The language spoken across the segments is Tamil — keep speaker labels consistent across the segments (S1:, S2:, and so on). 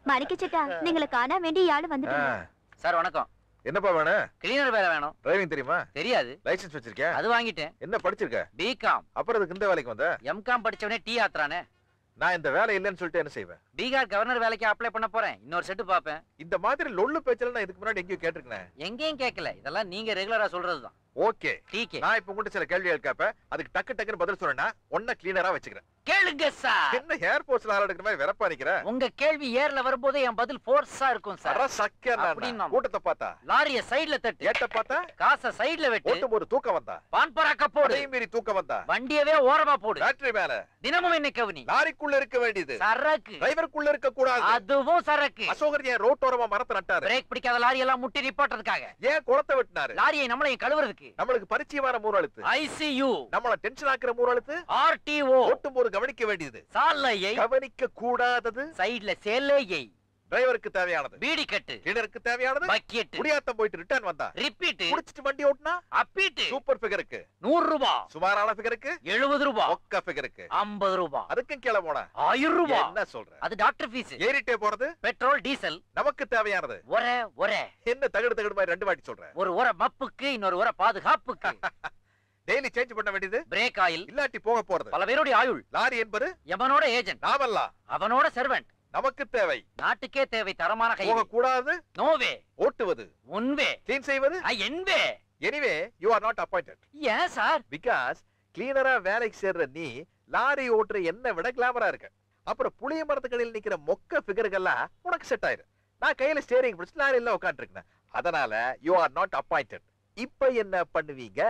S1: மணிக்கச்சிட்டா நீங்களை காண வேண்டிய ஆளு
S2: ஆ,
S1: வந்துட்டாங்க
S3: சார் வணக்கம்
S2: என்னப்பா வேணும்
S3: கிளீனர் வேலை வேணும்
S2: டிரைவிங் தெரியுமா
S3: தெரியாது
S2: லைசென்ஸ் வச்சிருக்கியா
S3: அது வாங்கிட்டேன்
S2: என்ன படிச்சிருக்க
S3: பிகாம்
S2: அப்புறம் அதுக்கு இந்த வேலைக்கு வந்த
S3: எம்காம் படிச்சவனே டீ ஆத்துறானே
S2: நான் இந்த வேலை இல்லைன்னு சொல்லிட்டு என்ன செய்வேன்
S3: பீகார் கவர்னர் வேலைக்கு அப்ளை பண்ண போறேன் இன்னொரு செட்டு பாப்பேன்
S2: இந்த மாதிரி லொள்ளு பேச்சல நான் இதுக்கு முன்னாடி எங்கேயோ கேட்டிருக்கேன்
S3: எங்கேயும் கேட்கல இதெல்லாம் நீங்க ரெகுலரா சொல்றதுதான்
S2: ஓகே
S3: டீக்கே
S2: நான் இப்ப உங்ககிட்ட சில கேள்விகள் கேட்பேன் அதுக்கு டக்கு டக்குன்னு பதில் சொல்றேன்னா ஒன்ன கிளீனரா வச்சுக்கிறேன்
S3: கேளுங்க சார்
S2: என்ன ஏர்போர்ட்ஸ்ல ஆள் எடுக்கிற மாதிரி வெறப்பா நிக்கிற
S3: உங்க கேள்வி ஏர்ல வரும்போது என் பதில் ஃபோர்ஸா இருக்கும் சார்
S2: அட சக்கர்
S3: அப்படின்னா.
S2: கூட்டத்தை பார்த்தா
S3: லாரிய சைடுல தட்டு
S2: ஏட்ட பார்த்தா
S3: காச சைடுல வெட்டு
S2: ஓட்டும் போது தூக்கம் வந்தா
S3: பான் பராக்க போடு
S2: அதையும் மீறி தூக்கம் வந்தா
S3: வண்டியவே ஓரமா போடு
S2: பேட்டரி மேல
S3: தினமும் என்ன கவனி
S2: லாரிக்குள்ள இருக்க வேண்டியது
S3: சரக்கு
S2: டிரைவருக்குள்ள இருக்க கூடாது
S3: அதுவும் சரக்கு
S2: அசோகர் ஏன் ரோட்டோரமா மரத்தை நட்டாரு
S3: பிரேக் பிடிக்காத லாரி எல்லாம் முட்டி நிப்பாட்டுறதுக்காக
S2: ஏன் குளத்தை வெட்டினாரு
S3: லாரியை நம்மளையும் கழுவுறதுக்கு
S2: நம்மளுக்கு பரிச்சயமான மூணு எழுத்து
S3: ஐசியூ
S2: நம்மள டென்ஷன் ஆக்குற மூணு எழுத்து
S3: ஆர்டிஓ
S2: ஓட்டும் போது கவனிக்க வேண்டியது
S3: சாலையை
S2: கவனிக்க கூடாதது
S3: சைடுல சேலையை
S2: டிரைவருக்கு தேவையானது
S3: பீடி கட்டு
S2: கிளீனருக்கு தேவையானது
S3: பக்கெட்
S2: குடியாத்தம் போயிட்டு ரிட்டர்ன் வந்தா
S3: ரிப்பீட்
S2: குடிச்சிட்டு வண்டி ஓட்டுனா
S3: அப்பீட்டு
S2: சூப்பர் ஃபிகருக்கு
S3: நூறு ரூபாய்
S2: சுமாரான ஃபிகருக்கு
S3: எழுபது ரூபாய்
S2: ஒக்க ஃபிகருக்கு
S3: ஐம்பது ரூபாய்
S2: அதுக்கும் கீழே போன
S3: ஆயிரம் ரூபாய்
S2: என்ன சொல்ற
S3: அது டாக்டர் ஃபீஸ்
S2: ஏறிட்டே போறது
S3: பெட்ரோல் டீசல்
S2: நமக்கு தேவையானது
S3: ஒர ஒர
S2: என்ன தகடு தகடு மாதிரி ரெண்டு வாட்டி சொல்ற
S3: ஒரு உர மப்புக்கு இன்னொரு உர பாதுகாப்புக்கு
S2: டெய்லி சேஞ்ச் பண்ண வேண்டியது
S3: பிரேக் ஆயில்
S2: இல்லாட்டி போக போறது
S3: பல பேருடைய ஆயுள்
S2: லாரி என்பது
S3: எவனோட ஏஜென்ட்
S2: நாமெல்லாம்
S3: அவனோட சர்வெண்ட்
S2: நமக்கு தேவை
S3: நாட்டுக்கே தேவை தரமான கை
S2: போக கூடாது
S3: நோவே
S2: ஓட்டுவது
S3: உன்வே
S2: கிளீன் செய்வது
S3: anyway
S2: anyway you are not appointed
S3: ஏன் சார்
S2: பிகாஸ் கிளீனரா வேலைக்கு சேர்ற நீ லாரி ஓட்டுற என்ன விட கிளாமரா இருக்க அப்புறம் புளிய மரத்துக்கடையில் நிக்கிற மொக்க ஃபிகர்கள்லாம் உனக்கு செட் ஆயிரு நான் கையில ஸ்டேரிங் பிடிச்சு லாரியில உட்காந்துருக்கேன் அதனால யூ ஆர் நாட் அப்பாயிண்டட் இப்ப என்ன பண்ணுவீங்க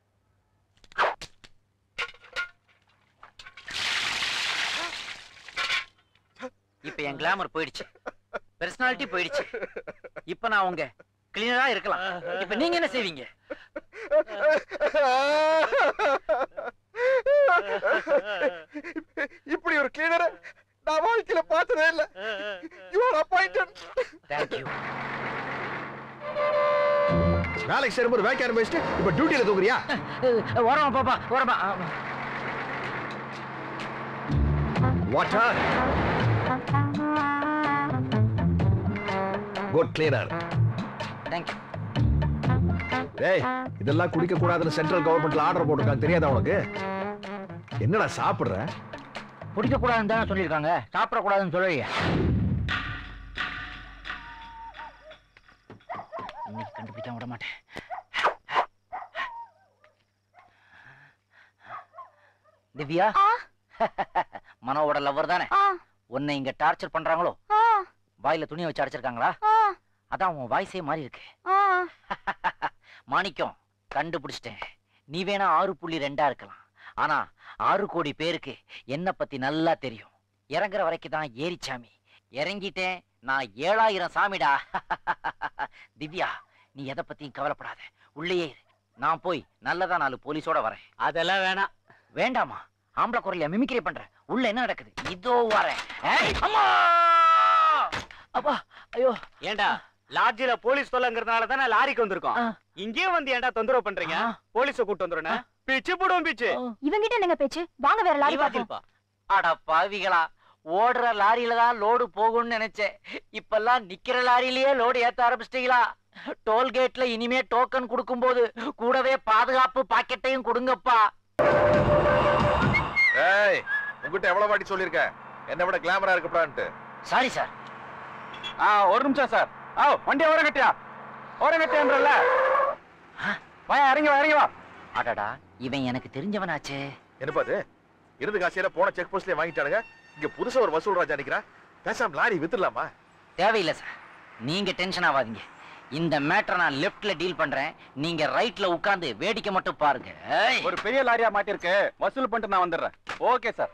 S3: இப்ப என் கிளாமர் போயிடுச்சு பெர்சனாலிட்டி போயிடுச்சு இப்ப நான் உங்க கிளீனரா இருக்கலாம் இப்ப நீங்க என்ன செய்வீங்க
S2: இப்படி ஒரு கிளீனரை நான் வாழ்க்கையில பார்த்ததே இல்ல யூ ஆர் அப்பாயிண்டட்
S3: தேங்க்யூ
S2: வேலைக்கு சேரும்போது வேலைக்கு ஆரம்பிச்சுட்டு இப்ப டியூட்டியில தூக்குறியா
S3: ஓரமா பாப்பா ஓரமா
S2: வாட்டர் குட் கிளீனர்
S3: தேங்க்யூ
S2: டேய் இதெல்லாம் குடிக்க கூடாதுன்னு சென்ட்ரல் கவர்மெண்ட்ல ஆர்டர் போட்டிருக்காங்க தெரியாதா உனக்கு என்னடா சாப்பிடுற
S3: குடிக்க கூடாதுன்னு தானே சொல்லியிருக்காங்க சாப்பிட கூடாதுன்னு சொல்லலையே இன்னைக்கு கண்டுபிடிக்க விட மாட்டேன் திவ்யா
S1: ஆ.
S3: மனோவோட லவ்வர் தானே
S1: ஆ
S3: உன்னை இங்க டார்ச்சர் பண்றாங்களோ
S1: ஆ
S3: வாயில துணியை வச்சு அடைச்சிருக்காங்களா
S1: ஆ
S3: அதான் உன் வாய்ஸே மாறி இருக்கு
S1: ஆ
S3: மாணிக்கம் கண்டுபிடிச்சிட்டேன் நீ வேணா ஆறு புள்ளி ரெண்டா இருக்கலாம் ஆனா ஆறு கோடி பேருக்கு என்ன பத்தி நல்லா தெரியும் இறங்குற வரைக்கும் தான் ஏரிச்சாமி இறங்கிட்டேன் நான் ஏழாயிரம் சாமிடா திவ்யா நீ எதை பத்தியும் கவலைப்படாத உள்ளேயே இரு. நான் போய் நல்லதா நாலு போலீஸோட வரேன்
S4: அதெல்லாம் வேணாம்
S3: வேண்டாமா ஆம்பளை குரல்ல மிமிக்ரி பண்ற உள்ள என்ன நடக்குது இதோ வரேன் ஏய், அம்மா அப்பா ஐயோ
S4: ஏண்டா லாட்ஜில போலீஸ் தொல்லங்கிறதுனால தானே லாரிக்கு வந்திருக்கோம்
S3: ஆ.
S4: இங்கேயே வந்து ஏன்டா தொந்தரவு பண்றீங்க
S3: ஆ.
S4: போலீஸ கூட்டு வந்துருனே பிச்சு போடுவோம் பிச்சு
S1: இவங்கிட்ட என்னங்க பேச்சு வாங்க வேற லாரி
S4: நீ வா
S1: பார்ப்போம்
S4: சில்பா.
S3: அட பாவிகளா ஓடுற லாரியில தான் லோடு போகும்னு நினைச்சேன் இப்பெல்லாம் நிக்கிற லாரியிலேயே லோடு ஏத்த ஆரம்பிச்சிட்டீங்களா டோல்கேட்ல இனிமே டோக்கன் கொடுக்கும்போது கூடவே பாதுகாப்பு பாக்கெட்டையும் கொடுங்கப்பா
S2: ஏய் உங்ககிட்ட எவ்வளவு வாட்டி சொல்லியிருக்கேன் என்னை விட கிளாமரா இருக்கப்பான்ட்டு
S3: சாரி சார்
S4: ஆ ஒரு நிமிஷம் சார் ஆ வண்டியை ஓரம் கட்டியா ஓரம் கட்டியான்றல வா இறங்கி வா இறங்கி வா
S3: அடடா இவன் எனக்கு தெரிஞ்சவனாச்சே
S2: என்னப்பா அது இருந்து காசியில போன செக் போஸ்ட்லயே வாங்கிட்டானுங்க இங்க புதுசா ஒரு வசூல் ராஜா நிக்கிறான் பேசாம லாரி வித்துடலாமா
S3: தேவையில்லை சார் நீங்க டென்ஷன் ஆகாதீங்க இந்த மேட்டரை நான் லெஃப்ட்ல டீல் பண்றேன் நீங்க ரைட்ல உட்கார்ந்து வேடிக்கை மட்டும் பாருங்க ஏய்.
S4: ஒரு பெரிய லாரியா மாட்டிருக்கு வசூல் பண்ணிட்டு நான் வந்துடுறேன் ஓகே சார்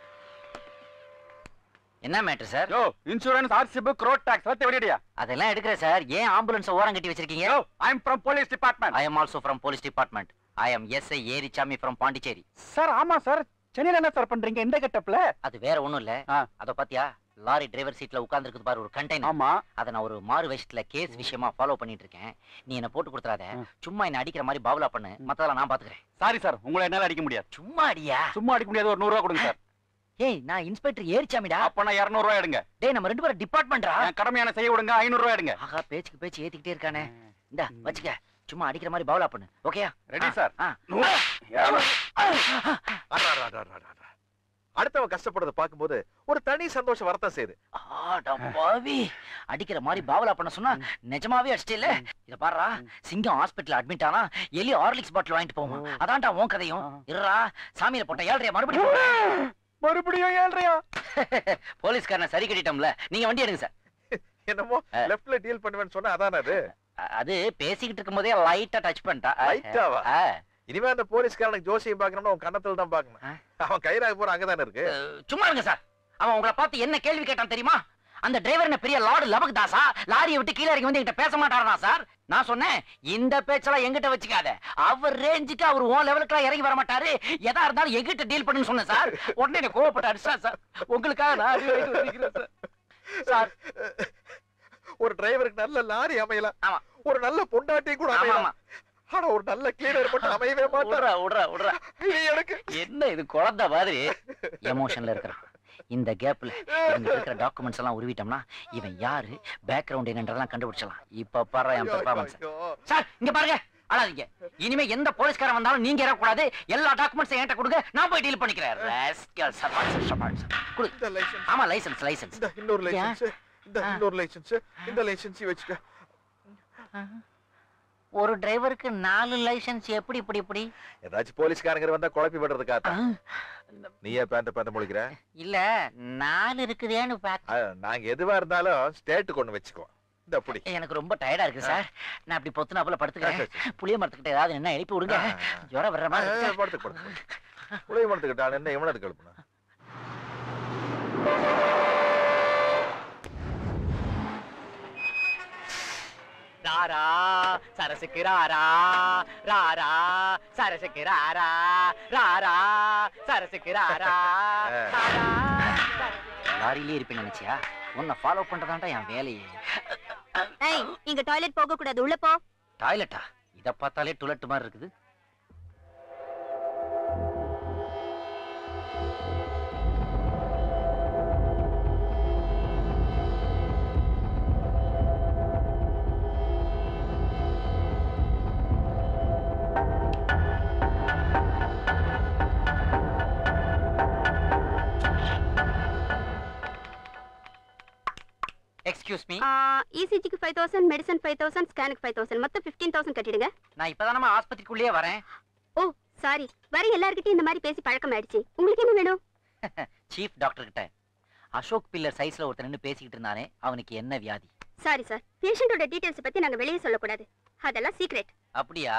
S3: என்ன மேட்டர் சார்
S4: யோ insurance R C book road tax வச்சு வெளியிடியா
S3: அதெல்லாம் எடுக்கிறேன் சார் ஏன் ஆம்புலன்ஸ் ஓரம் கட்டி வச்சிருக்கீங்க
S4: யோ I am from police department
S3: I am also from police department I am S I Erichami from Pondicherry
S4: sir ஆமா சார் சென்னையில என்ன சார் பண்றீங்க இந்த கெட்டப்ல
S3: அது வேற ஒண்ணும் இல்ல
S4: ஆ.
S3: அத பாத்தியா லாரி டிரைவர் சீட்ல உட்கார்ந்திருக்குது பாரு ஒரு கண்டெய்னர்
S4: ஆமா
S3: அத நான் ஒரு மாறு விஷயத்துல கேஸ் விஷயமா ஃபாலோ பண்ணிட்டு இருக்கேன் நீ என்ன போட்டு கொடுத்துறாத
S4: ம்.
S3: சும்மா என்ன அடிக்கிற மாதிரி பாவலா பண்ணு மத்ததெல்லாம் நான் பாத்துக்கிறேன்
S4: சாரி சார் உங்களை என்னால அடிக்க முடியாது
S3: சும்மா அடியா
S4: சும்மா அடிக்க முடியாது ஒரு நூறு ரூபா கொடுங்க சார்
S3: ஏய் நான் இன்ஸ்பெக்டர் ஏரிச்சாமிடா
S4: அப்ப நான் இருநூறு ரூபாய் எடுங்க
S3: டேய் நம்ம ரெண்டு பேரும் டிபார்ட்மெண்ட்ரா
S4: என் கடமையான செய்ய விடுங்க ஐநூறு ரூபாய் எடுங்க
S3: ஆகா பேச்சுக்கு பேச்சு ஏத்திக்கிட்டே இருக்கானே இந்தா வச்சுக்க சும்மா அடிக்கிற மாதிரி பவுலா பண்ணு ஓகேயா
S4: ரெடி சார்
S3: ஆ
S4: நூறு இருநூறு.
S2: அடா, அடா, அடா, அடா, அடா. அடுத்தவன் கஷ்டப்படுறத பார்க்கும்போது ஒரு தனி சந்தோஷம் வரத்தான் செய்யுது
S3: ஆடா பாவி அடிக்கிற மாதிரி பாவலா பண்ண சொன்னா நிஜமாவே அடிச்சிட்டே இத பாருடா சிங்கம் ஹாஸ்பிடல் அட்மிட் ஆனா எலி ஹார்லிக்ஸ் பாட்டில் வாங்கிட்டு போவோம் அதான்டா உன் கதையும் இருடா சாமியில போட்ட ஏழ்றையா மறுபடியும் போடு.
S4: மறுபடியும் ஏழ்றையா
S3: போலீஸ்காரனை சரி கட்டிட்டோம்ல நீங்க வண்டி எடுங்க சார்
S2: என்னமோ
S3: ஆ.
S2: லெஃப்ட்ல டீல் பண்ணுவேன்னு சொன்னா அதானே அது
S3: அ- அது பேசிக்கிட்டு இருக்கும்போதே லைட்டா டச் பண்ணிட்டா
S2: லைட்டாவா?
S3: ஆ,
S2: இனிமே அந்த போலீஸ்காரனுக்கு ஜோசியம் பார்க்கணும்னா உன் கண்ணத்துல தான் பார்க்கணும்
S3: ஆ.
S2: அவன் கைராக போற அங்கதானே இருக்கு
S3: அஹ், சும்மா இருங்க சார் அவன் உங்களை பார்த்து என்ன கேள்வி கேட்டான் தெரியுமா அந்த டிரைவர் என்ன பெரிய லார்டு லபக் தாசா லாரியை விட்டு கீழே இறங்கி வந்து என்கிட்ட பேச மாட்டாரா சார் நான் சொன்னேன் இந்த பேச்செல்லாம் எங்கிட்ட வச்சுக்காத அவர் ரேஞ்சுக்கு அவர் ஓ லெவலுக்குலாம் இறங்கி வர மாட்டாரு எதா இருந்தாலும் எங்கிட்ட டீல் பண்ணுன்னு சொன்னேன் சார் உடனே என்ன கோவப்பட்டு அடிச்சா சார் உங்களுக்காக நான் அடி வாங்கிட்டு வந்திருக்கிறேன் சார் சார்
S2: ஒரு டிரைவருக்கு நல்ல லாரி அமையலாம்
S3: ஆமா.
S2: ஒரு நல்ல பொண்டாட்டி கூட
S3: ஆமா
S2: அமையலாம்
S3: ஆமா
S2: ஆனா ஒரு நல்ல கிளீனர் மட்டும் அமையவே மாட்டான்
S3: விடுறா விடுறா விடுறா
S2: இது எனக்கு
S3: என்ன இது குழந்தை மாதிரி எமோஷன்ல இருக்கிறான் இந்த கேப்ல இவங்க இருக்கிற டாக்குமெண்ட்ஸ் எல்லாம் உருவிட்டோம்னா இவன் யாரு பேக்ரவுண்ட் என்னன்றதெல்லாம் கண்டுபிடிச்சலாம் இப்ப பாரு என் பெர்ஃபார்மன்ஸ்
S2: ஐயோ,
S3: சார் இங்க பாருங்க அழாதீங்க இனிமே எந்த போலீஸ்காரன் வந்தாலும் நீங்க இறக்கூடாது எல்லா டாக்குமெண்ட்ஸ் என்கிட்ட கொடுங்க நான் போய் டீல் பண்ணிக்கிறேன் rascal, சபாஷ், சபாஷ். கொடு.
S2: இந்த லைசன்ஸ்
S3: ஆமா லைசன்ஸ் லைசன்ஸ்
S2: இந்த இன்னொரு
S3: ஏன்?
S2: லைசன்ஸ் இந்த
S3: ஆ.
S2: இன்னொரு லைசன்ஸ் இந்த லைசன்ஸ் வச்சுக்க
S3: ஒரு டிரைவருக்கு நாலு லைசன்ஸ் எப்படி இப்படி இப்படி
S2: ஏதாச்சும் போலீஸ்காரங்க வந்தா குழப்பி விடுறதுக்காக நீயே பேந்த பேந்த முழிக்கிற
S3: இல்ல நாலு இருக்குதேன்னு பாக்க
S2: ஆ, நாங்க எதுவா இருந்தாலும் ஸ்டேட்டுக்கு ஒண்ணு வச்சுக்கோ இந்த அப்படி
S3: எனக்கு ரொம்ப டயர்டா இருக்கு சார் நான் அப்படி பொத்துனா போல படுத்துக்கிறேன் புளிய மரத்துக்கிட்ட ஏதாவது என்ன எழுப்பி விடுங்க ஜுரம் வர்ற மாதிரி இருக்கு.
S2: படுத்து படுத்து உடைய மரத்துக்கிட்டான் என்ன இவனை இருக்கு எழுப்புனா
S5: ராரா சரசுக்கு ராரா ராரா சரசுக்கு ராரா ராரா சரசுக்கு ராரா ராரா
S3: லாரியிலே இருப்பேன்னு நினைச்சியா உன்னை ஃபாலோ பண்றதாண்டா என் வேலையே
S1: ஏய் இங்க டாய்லெட் போக கூடாது உள்ள போ
S3: டாய்லெட்டா இத பார்த்தாலே டுலெட் மாதிரி இருக்குது எக்ஸ்கியூஸ் மீ
S1: இசிஜிக்கு five thousand medicine five thousand ஸ்கேனுக்கு ஃபைவ் தௌசண்ட் மொத்தம் ஃபிஃப்டீன் தௌசண்ட் கட்டிடுங்க
S3: நான் இப்பதானமா ஆஸ்பத்திரிக்குள்ளேயே வரேன்
S1: ஓ சாரி வர எல்லார்கிட்டயும் இந்த மாதிரி பேசி பழக்கம் ஆயிடுச்சு உங்களுக்கு என்ன வேணும்
S3: சீஃப் டாக்டர் கிட்ட அசோக் பில்லர் சைஸ்ல ஒருத்தர் நின்னு பேசிக்கிட்டு இருந்தானே அவனுக்கு என்ன வியாதி
S1: சாரி சார் பேஷண்டோட டீடைல்ஸ் பத்தி நாங்க வெளியே சொல்லக்கூடாது அதெல்லாம் சீக்ரெட்
S3: அப்படியா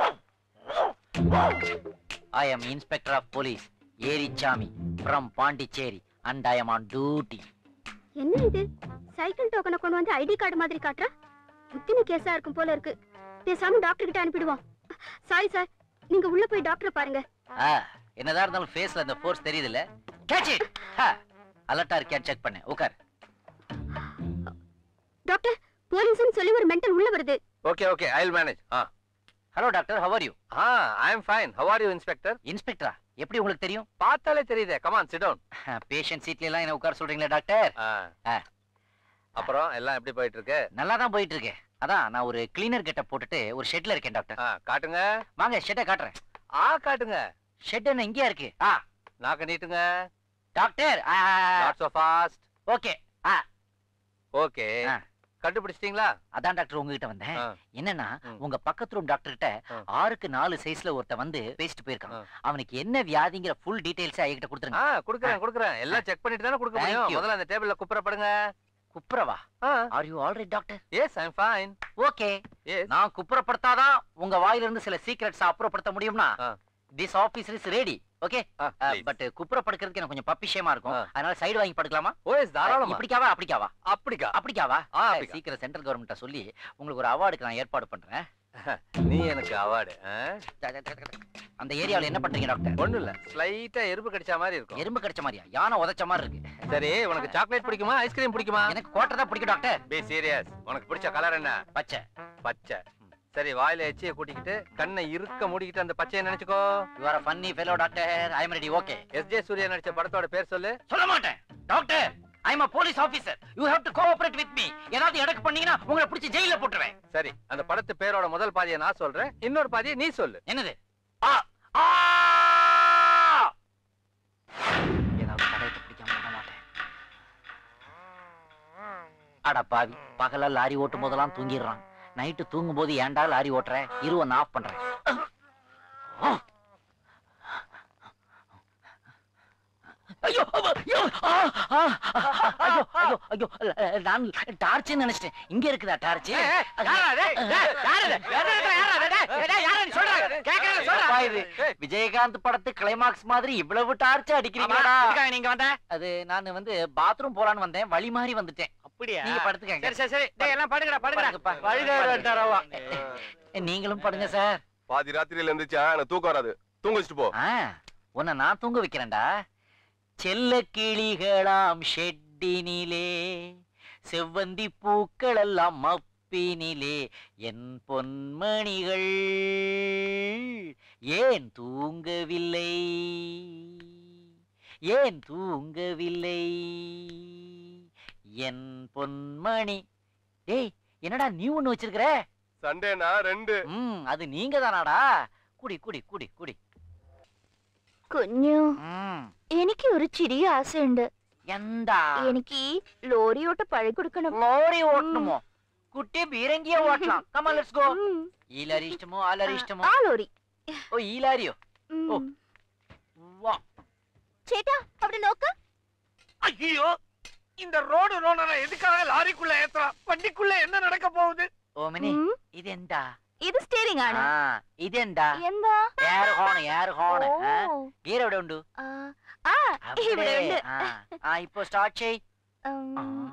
S3: I am inspector of police Erichami from Pondicherry and I am on duty
S1: என்ன இது சைக்கிள் டோக்கனை கொண்டு வந்து ஐடி கார்டு மாதிரி காட்டுறா புத்தின கேஸா இருக்கும் போல இருக்கு பேசாம டாக்டர் கிட்ட அனுப்பிடுவோம் சாரி சார் நீங்க உள்ள போய் டாக்டரை பாருங்க
S3: ஆ என்னதான் இருந்தாலும் ஃபேஸ்ல அந்த ஃபோர்ஸ் தெரியுதுல்ல கேட்ச் இட் அலர்ட்டா இருக்கியான்னு செக் பண்ணேன் உட்கார்
S1: டாக்டர் போலீஸ்னு சொல்லி ஒரு மென்டல் உள்ள வருது
S6: okay okay I will manage ah
S3: hello doctor how are you
S6: ah I am fine how are you inspector
S3: இன்ஸ்பெக்டரா எப்படி உங்களுக்கு தெரியும்
S6: பார்த்தாலே தெரியுதே கமான் சிட் டவுன்
S3: பேஷண்ட் சீட்ல எல்லாம் என்ன உட்கார சொல்றீங்களா டாக்டர் ஆ.
S6: அப்புறம் எல்லாம் எப்படி போயிட்டு இருக்கு
S3: நல்லா தான் போயிட்டு இருக்கேன் அதான் நான் ஒரு கிளீனர் கெட்ட போட்டுட்டு ஒரு ஷெட்ல இருக்கேன் டாக்டர்
S6: ஆ, காட்டுங்க
S3: வாங்க ஷெட்டை காட்டுறேன்
S6: ஆ காட்டுங்க
S3: ஷெட் என்ன இங்கேயா இருக்கு ஆ
S6: நாக்க நீட்டுங்க
S3: doctor
S6: not so fast
S3: okay
S6: okay
S3: ஆ.
S6: கண்டுபிடிச்சிட்டீங்களா
S3: அதான் டாக்டர் உங்ககிட்ட வந்தேன்
S6: ஆ.
S3: என்னன்னா
S6: ம்.
S3: உங்க பக்கத்து ரூம் டாக்டர் கிட்ட
S6: ஆ.
S3: ஆறுக்கு நாலு சைஸ்ல ஒருத்த வந்து பேசிட்டு போயிருக்கான்
S6: ஆ.
S3: அவனுக்கு என்ன வியாதிங்கிற ஃபுல் டீடைல்ஸ் என்கிட்ட
S6: ஆ
S3: கொடுத்துருங்க
S6: குடுக்குறேன் குடுக்குறேன் எல்லாம் செக் பண்ணிட்டு தானே கொடுக்க
S3: Thank
S6: முடியும்
S3: you.
S6: முதல்ல அந்த டேபிள்ல குப்புறப்படுங்க
S3: குப்புறவா
S6: ஆ
S3: are you alright doctor
S6: yes I am fine
S3: okay
S6: yes
S3: நான் குப்புறப்படுத்தாதான் உங்க வாயில இருந்து சில சீக்ரெட்ஸ் அப்புறப்படுத்த முடியும்னா
S6: ஆ.
S3: This officer is ready okay but குப்புற படுக்கிறதுக்கு எனக்கு கொஞ்சம் பப்பிஷயமா இருக்கும்
S6: ஆ.
S3: அதனால சைடு வாங்கி படுக்கலாமா
S6: ஓ எஸ் தாராளமா
S3: இப்படிக்காவா அப்படிக்காவா
S6: அப்படிக்கா
S3: அப்படிக்காவா
S6: ஆ அப்படிக்கா
S3: சீக்கிரம் சென்ட்ரல் கவர்மெண்ட்ட சொல்லி உங்களுக்கு ஒரு அவார்டுக்கு நான் ஏற்பாடு பண்றேன்
S6: நீ எனக்கு அவார்டு
S3: அந்த ஏரியாவுல என்ன பண்றீங்க டாக்டர்
S6: ஒண்ணும் இல்ல ஸ்லைட்டா எறும்பு கடிச்ச மாதிரி இருக்கும்
S3: எறும்பு கடிச்ச மாதிரியா யானை உதைச்ச மாதிரி இருக்கு
S6: சரி உனக்கு சாக்லேட் பிடிக்குமா ஐஸ்கிரீம் பிடிக்குமா
S3: எனக்கு கோட்டை தான் பிடிக்கும் டாக்டர்
S6: பி சீரியஸ் உனக்கு பிடிச்ச கலர் என்ன
S3: பச்சை
S6: பச்சை சரி வாயில எச்சிய கூட்டிக்கிட்டு கண்ணை இருக்க மூடிக்கிட்டு அந்த பச்சையை நினைச்சுக்கோ
S3: you are funny fellow doctor I am ready okay
S6: S J Suryah நடிச்ச படத்தோட பேர் சொல்லு
S3: சொல்ல மாட்டேன் doctor I am a police officer you have to cooperate with me ஏதாவது எடக்கு பண்ணீங்கன்னா உங்களை பிடிச்சி ஜெயில போட்டுருவேன்
S6: சரி அந்த படத்து பேரோட முதல் பாதியை நான் சொல்றேன் இன்னொரு பாதியை நீ சொல்லு
S3: என்னது ஆ ஆ ஏதாவது தடயத்தை பிடிக்காம விட மாட்டேன் அட பாவி பகல லாரி ஓட்டும் போதெல்லாம் தூங்கிடுறான் நைட்டு தூங்கும் போது ஏன்டா லாரி ஓட்டுற இரு ஒன்னு ஆஃப் பண்றேன் ஐயோ அவ, ஐயோ ஆ, ஆ, ஐயோ ஐயோ ஐயோ நான் டார்ச் நினைச்சிட்டேன் இங்க இருக்குதா டார்ச் விஜயகாந்த் படத்து கிளைமாக்ஸ் மாதிரி இவ்வளவு டார்ச் அடிக்கிறீங்களா
S5: நீங்க வந்த
S3: அது நான் வந்து பாத்ரூம் போலான்னு வந்தேன் வழி மாறி வந்துட்டேன்
S5: அப்படியா
S3: நீங்க படுத்துக்கங்க
S5: சரி சரி சரி டேய் எல்லாம் படுங்கடா
S3: படுங்கப்பா.
S5: படுங்கடா வழிகார வந்துட்டாரவா
S3: நீங்களும் படுங்க சார்
S7: பாதி ராத்திரியில இருந்துச்சா எனக்கு தூக்கம் வராது தூங்க வச்சுட்டு போ
S3: ஆ உன்னை நான் தூங்க வைக்கிறேன்டா செல்ல கிளிகளாம் ஷெட்டினிலே செவ்வந்தி பூக்கள் எல்லாம் மப்பினிலே என் பொன்மணிகள் ஏன் தூங்கவில்லை ஏன் தூங்கவில்லை என் பொன்மணி டேய் என்னடா நீ ஒண்ணு வச்சிருக்கிற
S7: சண்டேனா ரெண்டு
S3: ம் அது நீங்க தானாடா കുടി കുടി കുടി കുടി
S1: കുഞ്ഞു
S3: ഉം.
S1: എനിക്ക് ഒരു ചെറിയ ആശയുണ്ട്
S3: എന്താ
S1: എനിക്ക് ഈ ലോറിയോട്ട് പഴി കൊടുക്കണം
S3: ലോറി ഓട്ടണമോ കുട്ടി ബീരങ്കിയെ ഓട്ടണം കമാ ലെറ്റ്സ് ഗോ
S1: ഉം.
S3: ഈ ലാരി ഇഷ്ടമോ ആ ലാരി ഇഷ്ടമോ
S1: ആ ലോറി
S3: ഓ ഈ ലാരിയോ
S1: ഉം.
S3: ഓ. വാ
S1: ചേട്ടാ അവിടെ നോക്ക്
S5: ஐயோ இந்த ரோடு ரோனரை எதுக்காக லாரிக்குள்ள ஏத்துறான் வண்டிக்குள்ள என்ன நடக்க போகுது
S3: ഓമനെ
S1: ഉം.
S3: ഇതെന്താ
S1: ഇത് സ്റ്റിയറിംഗ് ആണ്
S3: ആ ഇതെന്താ
S1: എന്താ
S3: എയർ ഹോൺ എയർ ഹോൺ
S1: ഓ.
S3: ഗിയർ എവിടെ ഉണ്ട്
S1: ആ, ആ ഇവിടെ
S3: അവിടെ.
S1: ഉണ്ട്
S3: ആ ആ ഇപ്പൊ സ്റ്റാർട്ട് ചെയ്
S1: ഉം.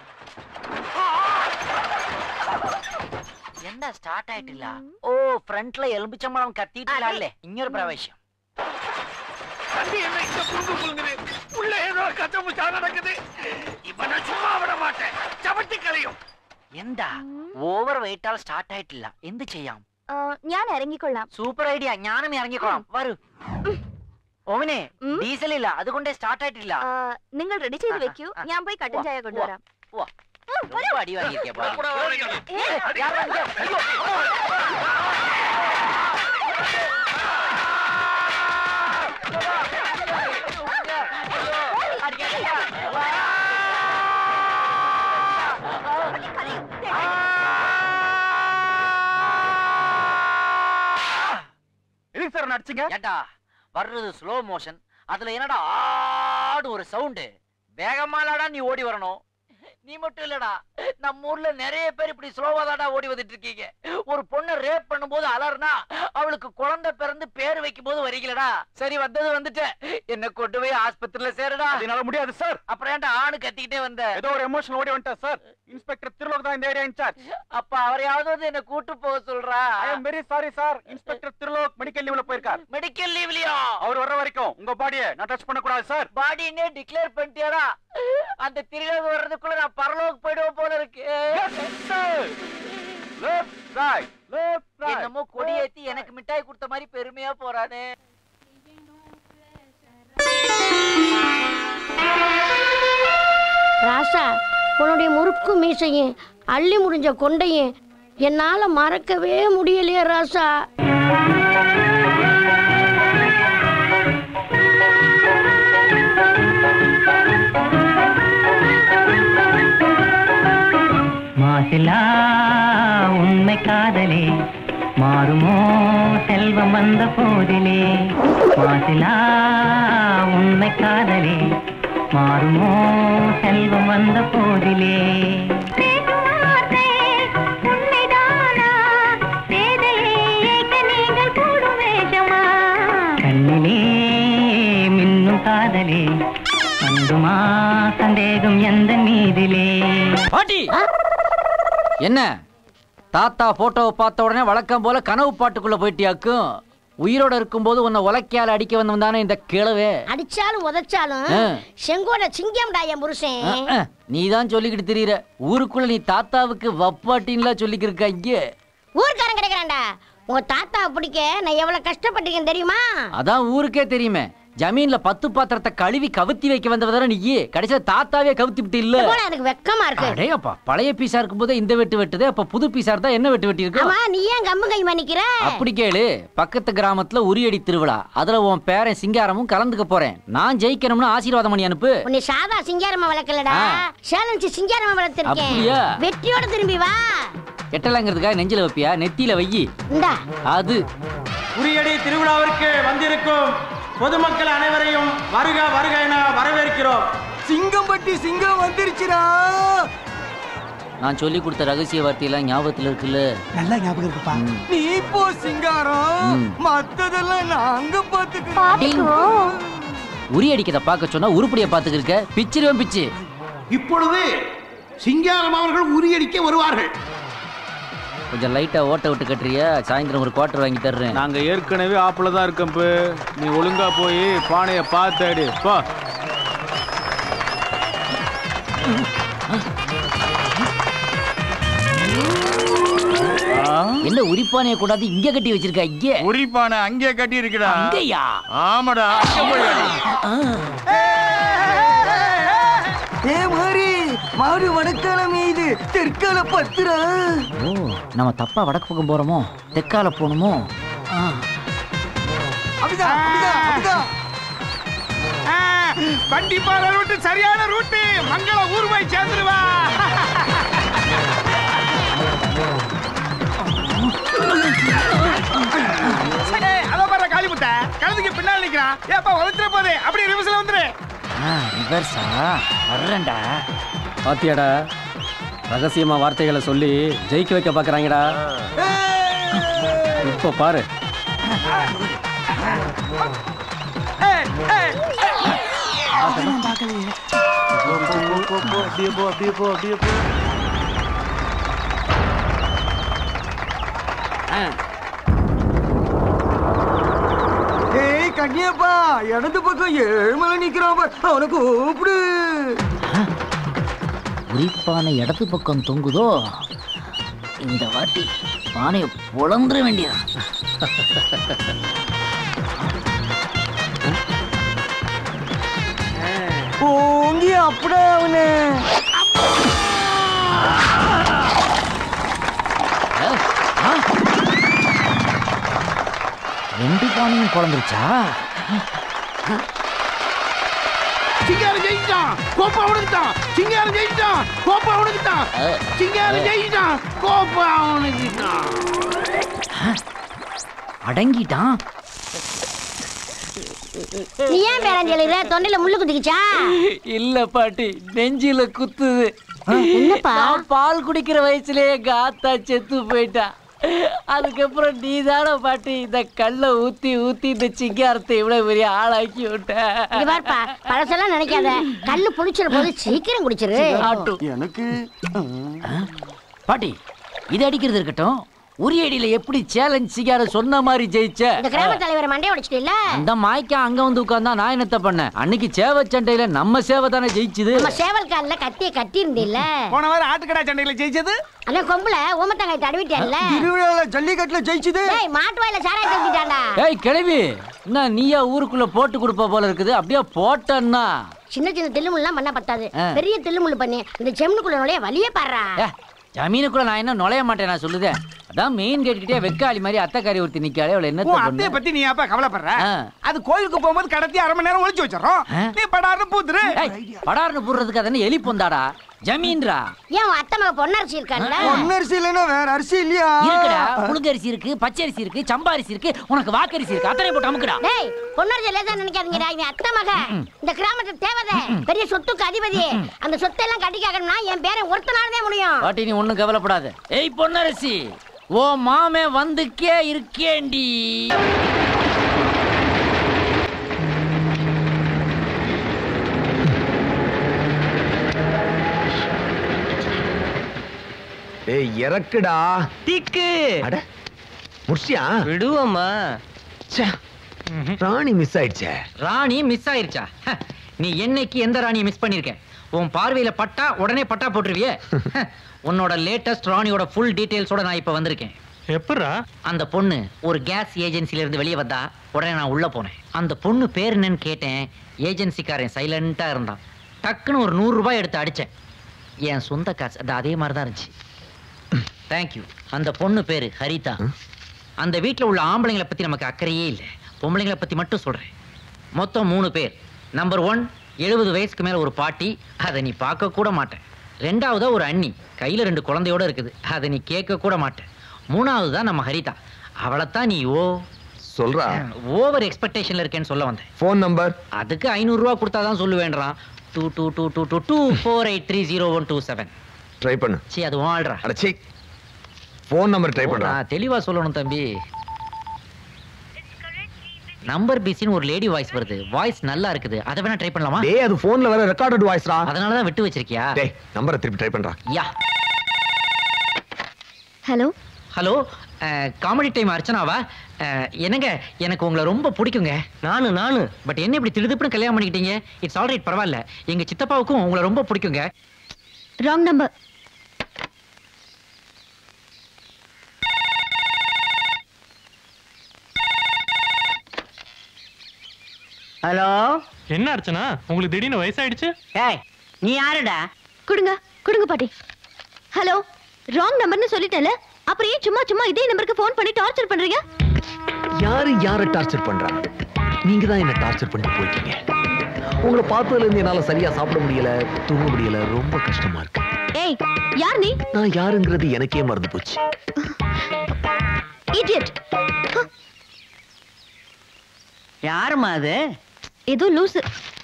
S3: എന്താ സ്റ്റാർട്ട് ആയിട്ടില്ല
S1: ഉം.
S3: ഓ ഫ്രണ്ടിലെ എലുമ്പിച്ചമ്പളം കത്തിയിട്ടില്ല
S1: അതെ.
S3: അല്ലേ ഇങ്ങൊരു പ്രവേശം
S5: வண்டி என்ன இங்க புழுந்து புழுங்குது உள்ள ஏதோ கச்சமுச்சா நடக்குது இவனை சும்மா விட மாட்டேன் சவட்டி கலையும்
S3: എന്താ
S1: ഉം.
S3: ഓവർ വെയിറ്റാൽ സ്റ്റാർട്ട് ആയിട്ടില്ല എന്ത് ചെയ്യാം
S1: ആ, ഞാൻ ഇറങ്ങിക്കൊള്ളാം
S3: സൂപ്പർ ഐഡിയ ഞാനും ഇറങ്ങിക്കോളാം വരൂ ഓമിനെ
S1: ഉം.
S3: ഡീസൽ ഇല്ല അതുകൊണ്ട് സ്റ്റാർട്ട് ആയിട്ടില്ല
S1: ആ, നിങ്ങൾ റെഡി ചെയ്ത്
S3: ആ, ആ,
S1: വെക്കൂ
S3: ആ.
S1: ഞാൻ പോയി കട്ടൻ ചായ കൊണ്ടുവരാം
S3: ഉവ്വ. ரொம்ப അടി വാങ്ങിയിരിക്കാ പാവം.
S1: ഏ,
S3: ഏയ്, ഞാൻ വാങ്ങിക്കാം. അയ്യോ.
S4: எதுக்கு சார் நடிச்சீங்க
S3: ஏண்டா வர்றது ஸ்லோ மோஷன் அதுல என்னடா ஆடு ஒரு சவுண்டு வேகமாலாடா நீ ஓடி வரணும் நீ மட்டும் இல்லடா நம்ம ஊர்ல நிறைய பேர் இப்படி ஸ்லோவா தாடா ஓடி வந்துட்டு இருக்கீங்க ஒரு பொண்ணை ரேப் பண்ணும்போது அலர்னா அவளுக்கு குழந்தை பிறந்து பேர் வைக்கும் போது வரீங்களடா சரி வந்தது வந்துட்டேன் என்ன கொண்டு போய் ஆஸ்பத்திரியில சேருடா
S4: என்னால முடியாது சார்
S3: அப்புறம் ஏன்டா ஆணு கத்திக்கிட்டே வந்த
S4: ஏதோ ஒரு எமோஷன் ஓடி வந்துட்டேன் சார் இன்ஸ்பெக்டர் திருலோக் தான் இந்த ஏரியா இன்சார்ஜ்
S3: அப்ப அவரையாவது வந்து என்ன கூட்டு போக சொல்றா
S4: I am very sorry sir inspector Trilok medical லீவ்ல போயிருக்கார்
S3: மெடிக்கல் லீவ்லயா
S4: அவர் வர்ற வரைக்கும் உங்க பாடியை நான் டச் பண்ண கூடாது சார்
S3: பாடினே டிக்ளேர் பண்ணிட்டியாடா அந்த திருவிழா வர்றதுக்குள்ள நான் பரலோக்கு போயிடுவோம் போல இருக்கு
S4: லெஃப்ட் ரைட் லெஃப்ட் ரைட்
S3: என்னமோ கொடியேத்தி எனக்கு மிட்டாய் கொடுத்த மாதிரி பெருமையா போறானே
S8: ராசா உன்னுடைய முறுக்கு மீசையும் அள்ளி முடிஞ்ச கொண்டையும் என்னால மறக்கவே முடியலையே ராசா
S9: மாசிலா உண்மை காதலே மாறுமோ செல்வம் வந்த போதிலே மாசிலா உண்மை காதலே மாறுமோ செல்வம் வந்த போதிலே கண்ணிலே மின்னும் காதலே வந்துமா சந்தேகம் எந்த மீதிலே
S3: பாட்டி என்ன தாத்தா போட்டோவை பார்த்த உடனே வழக்கம் போல கனவு பாட்டுக்குள்ள போயிட்டியாக்கும் உயிரோட இருக்கும்போது உன்னை உலக்கையால அடிக்க வந்தவன் தானே இந்த கிழவே
S8: அடிச்சாலும் உதைச்சாலும்
S3: ஆ.
S8: செங்கோட சிங்கம்டா என் புருஷன்
S3: நீ தான் சொல்லிக்கிட்டு திரியிற ஊருக்குள்ள நீ தாத்தாவுக்கு வப்பாட்டின்லாம் சொல்லிக்கிருக்க இங்க
S8: ஊர்க்காரன் கிடைக்கிறான்டா உங்க தாத்தா பிடிக்க நான் எவ்வளவு கஷ்டப்பட்டிருக்கேன் தெரியுமா
S3: அதான் ஊருக்கே தெரியுமே ஜமீன்ல பத்து பாத்திரத்தை கழுவி கவுத்தி வைக்க வந்தவதான நீ கடைசியா தாத்தாவே கவுத்தி விட்டு இல்ல
S8: இது போல எனக்கு வெக்கமா இருக்கு
S3: அடேயப்பா பழைய பீஸா இருக்கும் போதே இந்த வெட்டு வெட்டுது அப்ப புது பீஸா இருந்தா என்ன வெட்டு வெட்டி இருக்கு
S8: ஆமா நீ ஏன் கம்பு கைமா நிக்கிற
S3: அப்படி கேளு பக்கத்து கிராமத்துல உரியடி திருவிழா அதுல உன் பேரன் சிங்காரமும் கலந்துக்க போறேன் நான் ஜெயிக்கணும்னு ஆசீர்வாதம் பண்ணி அனுப்பு
S8: உன்னை சாதா சிங்காரமா வளர்க்கலடா
S3: ஆ.
S8: சேலஞ்சு சிங்காரமா வளர்த்திருக்கேன்
S3: அப்படியா?
S8: வெற்றியோட திரும்பி வா
S3: எட்டலாங்கிறதுக்காக நெஞ்சில வைப்பியா நெத்தியில வையி
S8: இந்தா
S3: அது
S10: உரியடி திருவிழாவிற்கு வந்திருக்கும் பொதுமக்கள் அனைவரையும் வருக வருக என வரவேற்கிறோம்
S11: சிங்கம்பட்டி சிங்கம் வந்துருச்சுடா
S3: நான் சொல்லி கொடுத்த ரகசிய வார்த்தையெல்லாம் ஞாபகத்துல இருக்குல்ல
S11: நல்லா ஞாபகம் இருக்குப்பா நீ போ சிங்காரம்
S3: ம்.
S11: மத்ததெல்லாம் நாங்க பாத்துக்கிறோம்
S3: உரி அடிக்கத பார்க்க சொன்னா உருப்படியை பாத்துக்கிருக்க பிச்சிருவேன் பிச்சு
S5: இப்பொழுது சிங்காரம் அவர்கள் உரியடிக்க வருவார்கள்
S3: கொஞ்சம் லைட்டா ஓட்ட விட்டு கட்டுறியா சாயந்தரம் ஒரு குவார்டர் வாங்கி தர்றேன்
S10: நாங்க ஏற்கனவே ஆப்புல தான் இருக்கோம் பு. நீ ஒழுங்கா போய் பானைய பார்த்தாடு போ
S3: என்ன உரிப்பானைய கூடாது இங்க கட்டி வச்சிருக்க இங்க
S5: உரிப்பான அங்கே கட்டி இருக்குடா
S3: அங்கயா
S5: ஆமாடா அங்க போய் அடி.
S11: ஏ மாறி மாறி வடக்காலம் இது தெற்கால பத்துரா
S3: ஓ நம்ம தப்பா வடக்கு பக்கம் போறோமோ தெற்கால போகணுமோ ஆ,
S11: அப்படிதான் அப்படிதான் அப்படிதான்
S5: ஆ, கண்டிப்பான ரூட்டு சரியான ரூட்டு மங்கள ஊர் போய் சேர்ந்துருவா அதோ பாரு காளிமுட்டை கழுதுக்கு பின்னால் நிக்கிறான் ஏப்பா உதச்சிட போதே அப்படியே ரிவர்ஸ்ல வந்துரு
S3: ஆ ரிவர்ஸா வர்றேன்டா
S10: பாத்தியாடா ரகசியமா வார்த்தைகளை சொல்லி ஜெயிக்க வைக்க பாக்குறாங்கடா இப்போ பாரு
S11: அப்படியே போ அப்படியே போ அப்படியே போ ஏய் கண்ணியப்பா இடது பக்கம் ஏழ்மலை நிக்கிறான் பார். அவனை கூப்பிடு
S3: உரிப்பானை இடது பக்கம் தொங்குதோ இந்த வாட்டி பானையை புலந்துட வேண்டியதான்
S11: ஓங்கி அப்படியே அவனு
S3: ஆ? ரெண்டு பானையும் குழந்துருச்சா
S5: சிங்காரம் ஜெயிச்சான் கோப்பா அவனுக்குதான் சிங்காரம் ஜெயிச்சான் கோப்பா அவனுக்குதான் சிங்காரம் ஜெயிச்சான் கோப்பா அவனுக்குதான்
S3: அடங்கிட்டான்
S8: நீ ஏன் பேரஞ்சலிற தொண்டையில முள்ளு குத்திக்கிச்சா
S3: இல்ல பாட்டி நெஞ்சில குத்துது
S8: என்னப்பா?
S3: நான் பால் குடிக்கிற வயசுலயே காத்தா செத்து போயிட்டா அதுக்கப்புறம் நீ தானே பாட்டி இந்த கல்லை ஊத்தி ஊத்தி இந்த சிங்காரத்தை இவ்வளவு பெரிய ஆளாக்கி விட்ட
S8: இங்க பாருப்பா பழசெல்லாம் நினைக்காத கல்லு புடிச்சிட போது சீக்கிரம் குடிச்சிரு
S3: ஆட்டும்.
S11: எனக்கு
S3: பாட்டி இது அடிக்கிறது இருக்கட்டும் உரியடியில எப்படி சேலஞ்ச் சிங்கார சொன்ன மாதிரி ஜெயிச்ச
S8: இந்த கிராம தலைவரை மண்டைய உடைச்சிட்டீல்ல
S3: அந்த மாய்க்கா அங்க வந்து உட்கார்ந்தா நான் என்னத்த பண்ணேன் அன்னைக்கு சேவை சண்டையில நம்ம சேவை தானே ஜெயிச்சுது
S8: நம்ம சேவல் கால்ல கத்திய கட்டி இருந்தில்ல
S5: போன வாரம் ஆட்டுக்கடா சண்டையில ஜெயிச்சது
S8: அதான் கொம்புல ஊமத்தங்காய் தடவிட்டேன்ல
S11: திருவிழால ஜல்லிக்கட்டுல ஜெயிச்சுது
S8: டேய் மாட்டு வாயில சாராய தூக்கிட்டான்டா
S3: ஏய் கிழவி என்ன நீயா ஊருக்குள்ள போட்டு கொடுப்ப போல இருக்குது அப்படியே போட்டன்னா
S8: சின்ன சின்ன தில்லுமுல்லாம் பண்ண பத்தாது
S3: ஆ.
S8: பெரிய தில்லுமுள்ளு பண்ணி இந்த செம்னுக்குள்ள நுழைய வழியே பாடுறா
S3: ஏ, ஜமீனுக்குள்ள நான் என்ன நுழைய மாட்டேன் நான் சொல்லுதேன் அதான் மெயின் கேட் கிட்டே வெக்காளி மாதிரி அத்தைக்காரி ஒருத்தி நிக்காளே அவளை
S5: உன்
S3: என்னத்த
S5: அத்தைய
S3: பண்ணு
S5: பத்தி நீ அப்பா கவலைப்படுற
S3: ஆ.
S5: அது கோயிலுக்கு போகும்போது கடத்தி அரை மணி நேரம் ஒளிச்சு வச்சிடறோம்
S3: ஆ?
S5: நீ படாருன்னு பூத்துரு
S3: ஏய், படார்னு போடுறதுக்கு அதென்ன எலி பொந்தாடா ஜமீன்ரா
S8: ஏன் உன் அத்தை மக பொன்னரசி இருக்கான்ல
S11: பொன்னரிசி இல்லைன்னா வேற அரிசி இல்லையா
S3: இருக்குடா புழுங்கரிசி இருக்கு பச்சரிசி இருக்கு சம்பாரிசி இருக்கு உனக்கு வாக்கரிசி இருக்கு அத்தனை போட்டு அமுக்குடா
S8: டேய் பொன்னரசி லேசா நினைக்காதீங்கடா இவன் அத்தை மக இந்த கிராமத்து தேவதை பெரிய சொத்துக்கு அதிபதி அந்த சொத்தெல்லாம் கட்டி கேட்கணும்னா என் பேரை ஒருத்தனாலதே முடியும்
S3: பாட்டி நீ ஒண்ணும் கவலைப்படாத ஏய் பொன்னரசி ஓ மாமே வந்துக்கே இருக்கேண்டி
S2: ஏய் இறக்குடா
S6: டிக்கு
S2: அட முடிச்சியா
S6: விடுவோமா
S2: ச்சே, ராணி மிஸ் ஆயிடுச்சே
S3: ராணி மிஸ் ஆயிருச்சா ஹ, நீ என்னைக்கு எந்த ராணியை மிஸ் பண்ணிருக்க உன் பார்வையில பட்டா உடனே பட்டா போட்டுருவியே ஹ, உன்னோட லேட்டஸ்ட் ராணியோட ஃபுல் டீடைல்ஸோட நான் இப்ப வந்திருக்கேன்
S12: எப்படா
S3: அந்த பொண்ணு ஒரு கேஸ் ஏஜென்சில இருந்து வெளியே வந்தா உடனே நான் உள்ள போனேன் அந்த பொண்ணு பேர் என்னன்னு கேட்டேன் ஏஜென்சிக்காரன் சைலண்டா இருந்தான் டக்குன்னு ஒரு நூறு ரூபாய் எடுத்து அடிச்சேன் என் சொந்த காசு அது அதே மாதிரி தான் இருந்துச்சு தேங்க்யூ அந்த பொண்ணு பேரு ஹரிதா அந்த வீட்டில் உள்ள ஆம்பளைங்களை பத்தி நமக்கு அக்கறையே இல்லை பொம்பளைங்களை பத்தி மட்டும் சொல்றேன் மொத்தம் மூணு பேர் நம்பர் ஒன் எழுபது வயசுக்கு மேல ஒரு பாட்டி அதை நீ பார்க்க கூட மாட்டேன் ரெண்டாவதா ஒரு அண்ணி கையில ரெண்டு குழந்தையோட இருக்குது அதை நீ கேட்க கூட மாட்டேன் மூணாவது தான் நம்ம ஹரிதா அவளைத்தான் நீ ஓ
S13: சொல்றா
S3: ஓவர் எக்ஸ்பெக்டேஷன்ல இருக்கேன்னு சொல்ல வந்தேன்
S13: ஃபோன் நம்பர்
S3: அதுக்கு ஐநூறுரூவா கொடுத்தாதான் சொல்லுவேன்றான் two two two two two two four eight three zero one two seven
S13: try பண்ணு
S3: சி அது வாழ்றா
S13: அடச்சி ஃபோன் நம்பர் ட்ரை பண்றா
S3: நான் தெளிவா சொல்லணும் தம்பி நம்பர் பிசின்னு ஒரு லேடி வாய்ஸ் வருது வாய்ஸ் நல்லா இருக்குது அதை வேணா ட்ரை பண்ணலாமா
S13: டேய் அது போன்ல வர ரெக்கார்டட் வாய்ஸ்ரா
S3: அதனால தான் விட்டு வச்சிருக்கியா
S13: டேய் நம்பரை திருப்பி ட்ரை பண்றா
S3: யா
S1: ஹலோ
S3: ஹலோ காமெடி டைம் அர்ச்சனாவா அஹ், என்னங்க எனக்கு உங்களை ரொம்ப பிடிக்குங்க நானு நானு பட் என்ன இப்படி திடுதுப்புன்னு கல்யாணம் பண்ணிக்கிட்டீங்க இட்ஸ் ஆல்ரைட் பரவாயில்ல எங்க சித்தப்பாவுக்கும் உங்களை ரொம்ப பிடிக்குங்க
S1: ராங் நம்பர்
S12: ஹலோ என்ன அர்ச்சனா உங்களுக்கு திடீர்னு வயசாயிடுச்சு
S14: ஏய் நீ யாருடா
S1: கொடுங்க கொடுங்க பாட்டி ஹலோ ராங் நம்பர்னு சொல்லிட்டேன்ல அப்புறம் ஏன் சும்மா சும்மா இதே நம்பருக்கு ஃபோன் பண்ணி டார்ச்சர் பண்றீங்க
S13: யாரு யார டார்ச்சர் பண்றா நீங்க தான் என்ன டார்ச்சர் பண்ணிட்டு போயிட்டீங்க உங்களை பார்த்ததுல இருந்து என்னால சரியா சாப்பிட முடியல தூங்க முடியல ரொம்ப கஷ்டமா இருக்கு
S1: ஏய் யார் நீ
S13: நான் யாருங்கிறது எனக்கே மறந்து போச்சு
S1: இடியட்
S14: யாருமா அது
S1: ஏதோ லூசு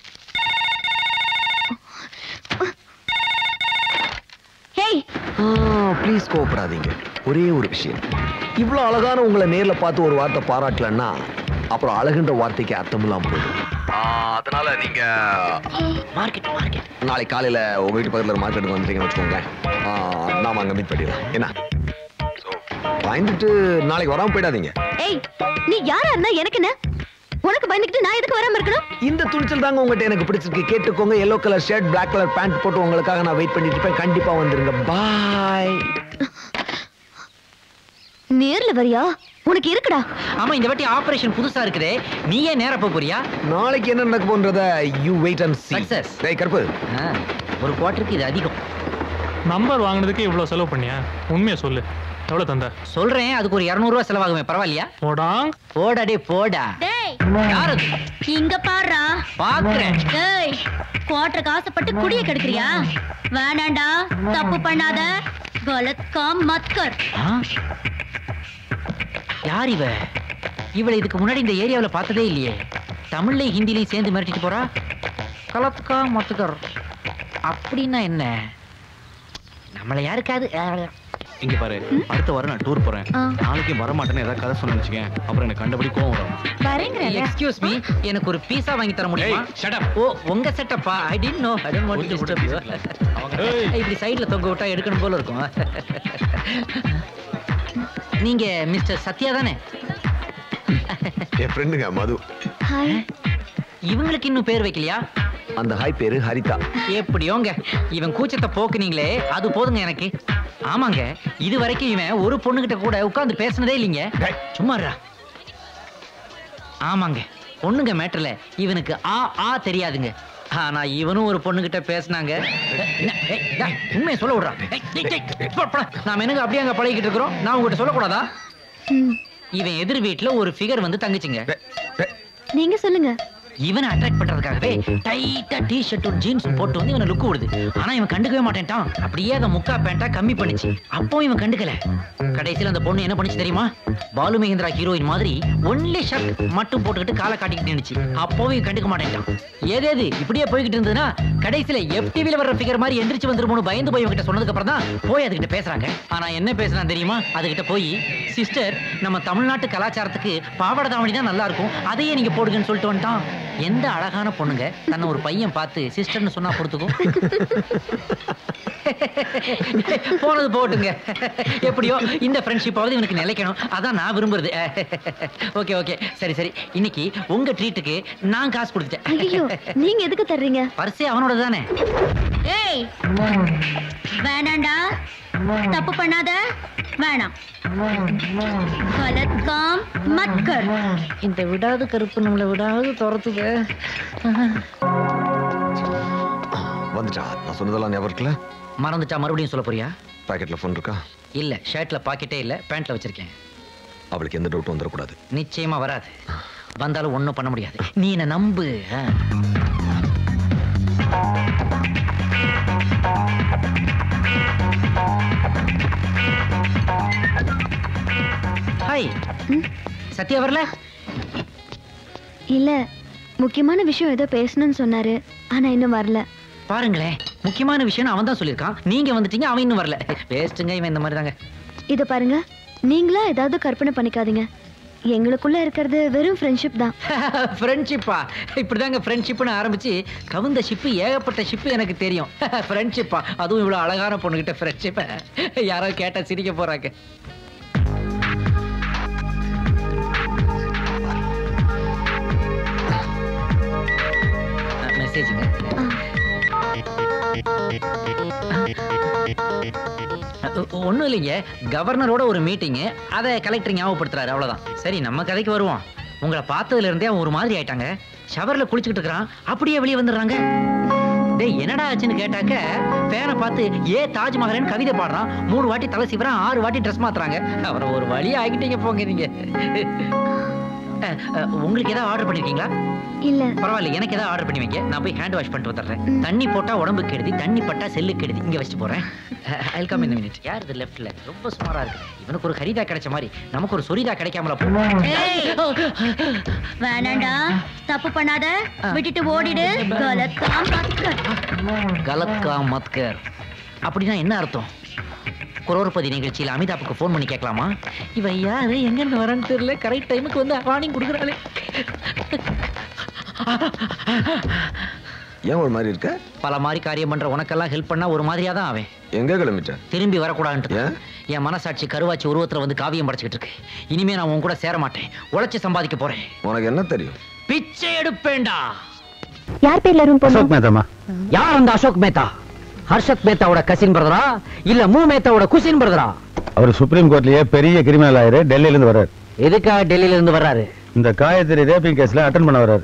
S1: ஹேய்
S13: ப்ளீஸ் கோவப்படாதீங்க ஒரே ஒரு விஷயம் இவ்வளோ அழகான உங்களை நேர்ல பார்த்து ஒரு வார்த்தை பாராட்டலன்னா அப்புறம் அழகுன்ற வார்த்தைக்கு அர்த்தம் இல்லாம போயிடும் அதனால நீங்க
S3: மார்க்கெட் மார்க்கெட்
S13: நாளை காலையில உங்க வீட்டு பக்கத்துல மார்க்கெட்டுக்கு வந்துட்டீங்கன்னு வச்சுக்கோங்களேன் ஆ, நாம அங்க மீட் பண்ணிடலாம் என்ன So, பயந்துட்டு நாளைக்கு வராம போயிடாதீங்க
S1: ஏய் நீ யாரா இருந்தா எனக்கு என்ன உனக்கு பயந்துக்கிட்டு நான் எதுக்கு வராம இருக்கணும்
S13: இந்த துணிச்சல் தாங்க உங்ககிட்ட எனக்கு பிடிச்சிருக்கு கேட்டுக்கோங்க yellow colour shirt black colour pant போட்டு உங்களுக்காக நான் வெயிட் பண்ணிட்டு இருப்பேன் கண்டிப்பா வந்துருங்க பாய்
S1: நேர்ல வரியா உனக்கு இருக்குடா
S3: ஆமா இந்த வாட்டி ஆபரேஷன் புதுசா இருக்குதே நீ ஏன் நேரா போக போறியா
S13: நாளைக்கு என்ன நடக்க போன்றத you wait and see
S3: success
S13: டேய் கருப்பு
S3: ஒரு குவார்ட்டருக்கு இது அதிகம்
S12: நம்பர் வாங்குனதுக்கு இவ்வளவு செலவு பண்ணியா உண்மையை சொல்லு எவ்வளவு தந்த
S3: சொல்றேன் அதுக்கு ஒரு 200 ரூபாய் செலவாகுமே பரவாயில்லையா
S12: போடா
S3: போடா டே போடா
S1: டேய்
S3: யாரு அது?
S1: இங்க பாருடா
S3: பாக்குறேன்
S1: டேய் குவாட்டருக்கு ஆசைப்பட்டு குடிய கெடுக்கிறியா வேணாண்டா தப்பு பண்ணாத கலத் காம் மத் கர்
S3: ஆ? யார் இவ இவளை இதுக்கு முன்னாடி இந்த ஏரியாவுல பார்த்ததே இல்லையே தமிழ்லையும் ஹிந்திலையும் சேர்ந்து மிரட்டிட்டு போறா கலத்கா மத்துக்கர் அப்படின்னா என்ன நம்மளை யாருக்காது
S10: இங்க பாரு அடுத்த வாரம் நான் டூர் போறேன் நாளைக்கு வர மாட்டேன்னு ஏதாவது கதை சொன்னு வச்சுக்கேன் அப்புறம் எனக்கு கண்டபடி கோவம் வரும்
S3: எக்ஸ்கியூஸ் மீ எனக்கு ஒரு பீஸா வாங்கி தர முடியுமா ஓ உங்க செட்டப்பா I did no I don't want to disturb you இப்படி சைடுல தொங்க விட்டா எடுக்கணும் போல இருக்கும் நீங்க மிஸ்டர் சத்யா தானே
S13: என் ஃப்ரெண்டுங்க மது
S1: ஹாய்
S3: இவங்களுக்கு இன்னும் பேர் வைக்கலையா
S13: அந்த ஹாய் பேரு ஹரிதா
S3: எப்படியோங்க இவன் கூச்சத்தை போக்குனீங்களே அது போதுங்க எனக்கு ஆமாங்க இது வரைக்கும் இவன் ஒரு பொண்ணுகிட்ட கூட உட்கார்ந்து பேசினதே இல்லைங்க சும்மா இருடா. ஆமாங்க பொண்ணுங்க மேட்டர்ல இவனுக்கு ஆ ஆ தெரியாதுங்க ஆனா இவனும் ஒரு பொண்ணுகிட்ட பேசினாங்க உண்மையை சொல்ல விடுறான் ஏய், டேய், டேய், போ, போடா. நாம என்னங்க அப்படியே அங்க பழகிட்டு இருக்கிறோம் நான் உங்ககிட்ட சொல்லக்கூடாதா இவன் எதிர் வீட்டுல ஒரு ஃபிகர் வந்து தங்குச்சுங்க
S1: நீங்க சொல்லுங்க
S3: இவனை அட்ராக்ட் பண்றதுக்காகவே டைட்டா டி ஷர்ட்டும் ஜீன்ஸும் போட்டு வந்து இவனை லுக்கு விடுது ஆனா இவன் கண்டுக்கவே மாட்டேன்ட்டான் அப்படியே அந்த முக்கா பேண்டா கம்மி பண்ணுச்சு அப்போ இவன் கண்டுக்கல கடைசியில அந்த பொண்ணு என்ன பண்ணுச்சு தெரியுமா பாலு மகேந்திரா ஹீரோயின் மாதிரி ஒன்லி ஷர்ட் மட்டும் போட்டுக்கிட்டு காலை காட்டிக்கிட்டு நின்னுச்சு அப்போவும் இவன் கண்டுக்க மாட்டேன்ட்டான் ஏதேது இப்படியே போய்கிட்டு இருந்ததுன்னா கடைசியில எஃப்டிவில வர்ற ஃபிகர் மாதிரி எந்திரிச்சு வந்துருமோனு பயந்து போய் இவங்கிட்ட சொன்னதுக்கு அப்புறம் தான் போய் அதுகிட்ட பேசுறாங்க ஆனா என்ன பேசுறான் தெரியுமா அதுகிட்ட போய் சிஸ்டர் நம்ம தமிழ்நாட்டு கலாச்சாரத்துக்கு பாவாடை தாவணி தான் நல்லா இருக்கும் அதையே நீங்க போடுங்கன்னு சொல்லிட்டு வந்துட்டான் எந்த அழகான பொண்ணுங்க தன்னை ஒரு பையன் பார்த்து சிஸ்டர்னு சொன்னா பொறுத்துக்கும் போனது போட்டுங்க எப்படியோ இந்த ஃப்ரெண்ட்ஷிப்பாவது இவனுக்கு நிலைக்கணும் அதான் நான் விரும்புறது ஓகே ஓகே சரி சரி இன்னைக்கு உங்க ட்ரீட்டுக்கு நான் காசு
S1: ஐயோ
S3: கொடுத்துட்டேன்
S1: நீங்க எதுக்கு தர்றீங்க
S3: பரிசே அவனோட தானே
S1: ஏய் வேணாண்டா தப்பு பண்ணாத வேணாம் கலத்காம் மத் கர்
S3: இந்த விடாது கருப்பு நம்மளை விடாது துரத்துது
S13: வந்துட்டா நான் சொன்னதெல்லாம் ஞாபகம் இருக்குல்ல
S3: மறந்துட்டா மறுபடியும் சொல்ல போறியா
S13: பாக்கெட்ல ஃபோன் இருக்கா
S3: இல்ல ஷர்ட்ல பாக்கெட்டே இல்ல பேண்ட்ல வச்சிருக்கேன்
S13: அவளுக்கு எந்த டவுட்டும் வந்துடக்கூடாது
S3: நிச்சயமா வராது வந்தாலும் ஒண்ணும் பண்ண முடியாது நீ என்ன நம்பு ஆ. ஹாய் சத்யா வரல
S1: இல்ல முக்கியமான விஷயம் ஏதோ பேசணும்னு சொன்னாரு ஆனா இன்னும் வரல
S3: பாருங்களேன் முக்கியமான விஷயம் அவன் தான் சொல்லியிருக்கான் நீங்க வந்துட்டீங்க அவன் இன்னும் வரல வேஸ்ட்டுங்க இவன் இந்த மாதிரி தாங்க
S1: இத பாருங்க நீங்களா ஏதாவது கற்பனை பண்ணிக்காதீங்க எங்களுக்குள்ள இருக்கிறது வெறும் ஃப்ரெண்ட்ஷிப் தான்
S3: ஃப்ரெண்ட்ஷிப்பா இப்படிதாங்க ஃப்ரெண்ட்ஷிப்னு ஆரம்பிச்சு கவுந்த ஷிப்பு ஏகப்பட்ட ஷிப்பு எனக்கு தெரியும் ஃப்ரெண்ட்ஷிப்பா அதுவும் இவ்வளவு அழகான பொண்ணுகிட்ட ஃப்ரெண்ட்ஷிப்பை யாராவது கேட்டா சிரிக்க போறாங்க மெசேஜுங்க ஒன்றும் இல்லைங்க கவர்னரோட ஒரு மீட்டிங்கு அதை கலெக்டர் ஞாபகப்படுத்துறாரு அவ்வளோதான் சரி நம்ம கதைக்கு வருவோம் உங்களை பார்த்ததுல இருந்தே அவன் ஒரு மாதிரி ஆயிட்டாங்க ஷவர்ல குளிச்சுக்கிட்டு இருக்கிறான் அப்படியே வெளியே வந்துடுறாங்க டேய் என்னடா ஆச்சுன்னு கேட்டாக்க ஃபேனை பார்த்து ஏ தாஜ்மஹல்னு கவிதை பாடுறான் மூணு வாட்டி தலை சிவரான் ஆறு வாட்டி ட்ரெஸ் மாத்துறாங்க அவரை ஒரு வழி ஆகிட்டீங்க போங்க நீங்க அஹ், அஹ், உங்களுக்கு ஏதாவது ஆர்டர் பண்ணிருக்கீங்களா
S1: இல்ல
S3: பரவாயில்ல எனக்கு ஏதாவது ஆர்டர் பண்ணி வைங்க நான் போய் ஹேண்ட் வாஷ் பண்ணிட்டு வந்துடுறேன் தண்ணி போட்டா உடம்பு கெடுதி தண்ணி பட்டா செல்லு கெடுதி இங்க வச்சுட்டு போறேன் ஐ கம் இந்த மினிட் யார் இது லெஃப்ட்ல ரொம்ப சுமாரா இருக்கு இவனுக்கு ஒரு ஹரிதா கிடைச்ச மாதிரி நமக்கு ஒரு சொரிதா கிடைக்காமல
S1: ஏய், வேணாண்டா தப்பு பண்ணாத விட்டுட்டு ஓடிடு கலத்காம் மத் கர்
S3: கலத்கா மத்கர் அப்படின்னா என்ன அர்த்தம் குரோர்பதி நிகழ்ச்சியில் அமிதாப்புக்கு ஃபோன் பண்ணி கேட்கலாமா இவன் யாரு எங்க இருந்து வரான்னு தெரியல கரெக்ட் டைமுக்கு வந்து வார்னிங் கொடுக்குறாளே
S13: ஏன் ஒரு மாதிரி இருக்க
S3: பல மாதிரி காரியம் பண்ற உனக்கெல்லாம் ஹெல்ப் பண்ணா ஒரு மாதிரியா தான் அவன்
S13: எங்க கிளம்பிட்ட
S3: திரும்பி வரக்கூடாதுன்ட்டு என் மனசாட்சி கருவாச்சி உருவத்துல வந்து காவியம் படைச்சுக்கிட்டு இருக்கு இனிமே நான் உன் கூட சேர மாட்டேன் உழைச்சு சம்பாதிக்க போறேன்
S13: உனக்கு என்ன தெரியும்
S3: பிச்சை எடுப்பேன்டா
S1: யார் பேர்ல ரூம்
S15: அசோக் மேதாமா
S3: யார் அந்த அசோக் மேத்தா ஹர்ஷத் மேத்தாவோட கசின் பிரதரா இல்ல மூ மேத்தாவோட குசின் பிரதரா
S15: அவர் சுப்ரீம் கோர்ட்லயே பெரிய கிரிமினல் ஆயிரு டெல்லியில இருந்து வர்றாரு
S3: எதுக்காக டெல்லியில இருந்து வர்றாரு
S15: இந்த காயத்ரி ரேப்பிங் கேஸ்ல அட்டன் பண்ண வர்றாரு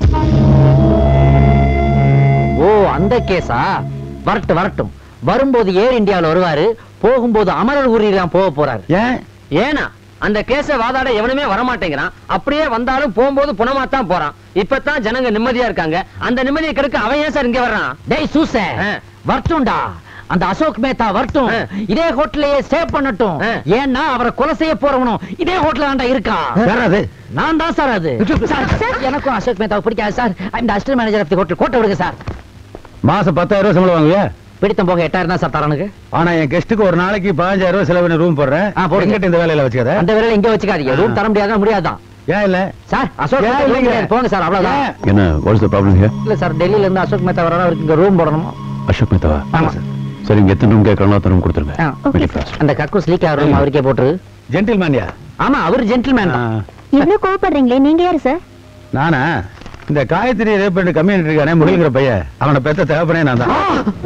S3: ஓ அந்த கேஸா வரட்டும் வரட்டும் வரும்போது ஏர் இந்தியாவுல வருவாரு போகும்போது அமரர் ஊரில் தான் போக போறாரு
S15: ஏன்
S6: ஏனா அந்த கேஸ வாதாட எவனுமே வரமாட்டேங்கிறான் அப்படியே வந்தாலும் போகும்போது புனமாத்தான் போறான் இப்பதான் ஜனங்க நிம்மதியா இருக்காங்க அந்த நிம்மதியை கெடுக்க அவன் ஏன் சார் இங்க வர்றான்
S3: டேய் சூச வரட்டும்டா அந்த அசோக் மேத்தா வரட்டும் இதே ஹோட்டலையே ஸ்டே பண்ணட்டும் ஏன்னா அவரை கொலை செய்ய போறவனும் இதே ஹோட்டல்ல தான்டா இருக்கா
S15: யார் அது?
S3: நான் தான் சார் அது சார், எனக்கும் அசோக் மேத்தாவை பிடிக்காது சார் இந்த assistant manager of the hotel கோட்டை விடுங்க சார்
S15: மாசம் பத்தாயிரம் ரூபாய் சம்பளம் வாங்குவியா
S3: பிடித்தம் போக எட்டாயிரம் தான் சார் தரனுக்கு
S15: ஆனா என் கெஸ்ட்டுக்கு ஒரு நாளைக்கு பதினஞ்சாயிரம் ரூபாய் செலவு ரூம் போடுறேன்
S3: போடுங்க.
S15: எங்கிட்ட இந்த வேலையில வச்சுக்காத
S3: அந்த வேலையில இங்க வச்சுக்காதீங்க ரூம் தர முடியாதான் முடியாதான்
S15: ஏன் இல்ல
S3: சார் அசோக்
S15: ஏன்
S3: மேத்தா
S15: இல்லைங்க?
S3: இல்லைங்க. போங்க சார் அவ்வளவுதான்
S15: என்ன வாட்ஸ் த ப்ராப்ளம் ஹியர்
S3: இல்ல சார் டெல்லியில இருந்து அசோக் மேத்தா வர அவருக்கு இங்க ரூம் போடணுமா
S15: அசோக் மேத்தாவா
S3: ஆமா
S15: சரி இங்க எத்தனை ரூம் கேட்கறோம் அத்தனை ரூம் கொடுத்துருங்க
S3: ஆ,
S15: Very fast.
S3: அந்த கக்கூஸ் லீக் ஆகிற ரூம் அவருக்கே போட்டுரு
S15: ஜென்டில்மேன்யா
S3: ஆமா அவர் ஜென்டில்மேன் தான்
S1: எவ்வளவு கோவப்படுறீங்களே நீங்க யாரு சார்
S15: நானா இந்த காயத்ரி ரேப் பண்ணி கம்யூனிட்டி இருக்கானே முகில்ங்கிற பையன் அவனை பெத்த தேவைப்படே நான் தான்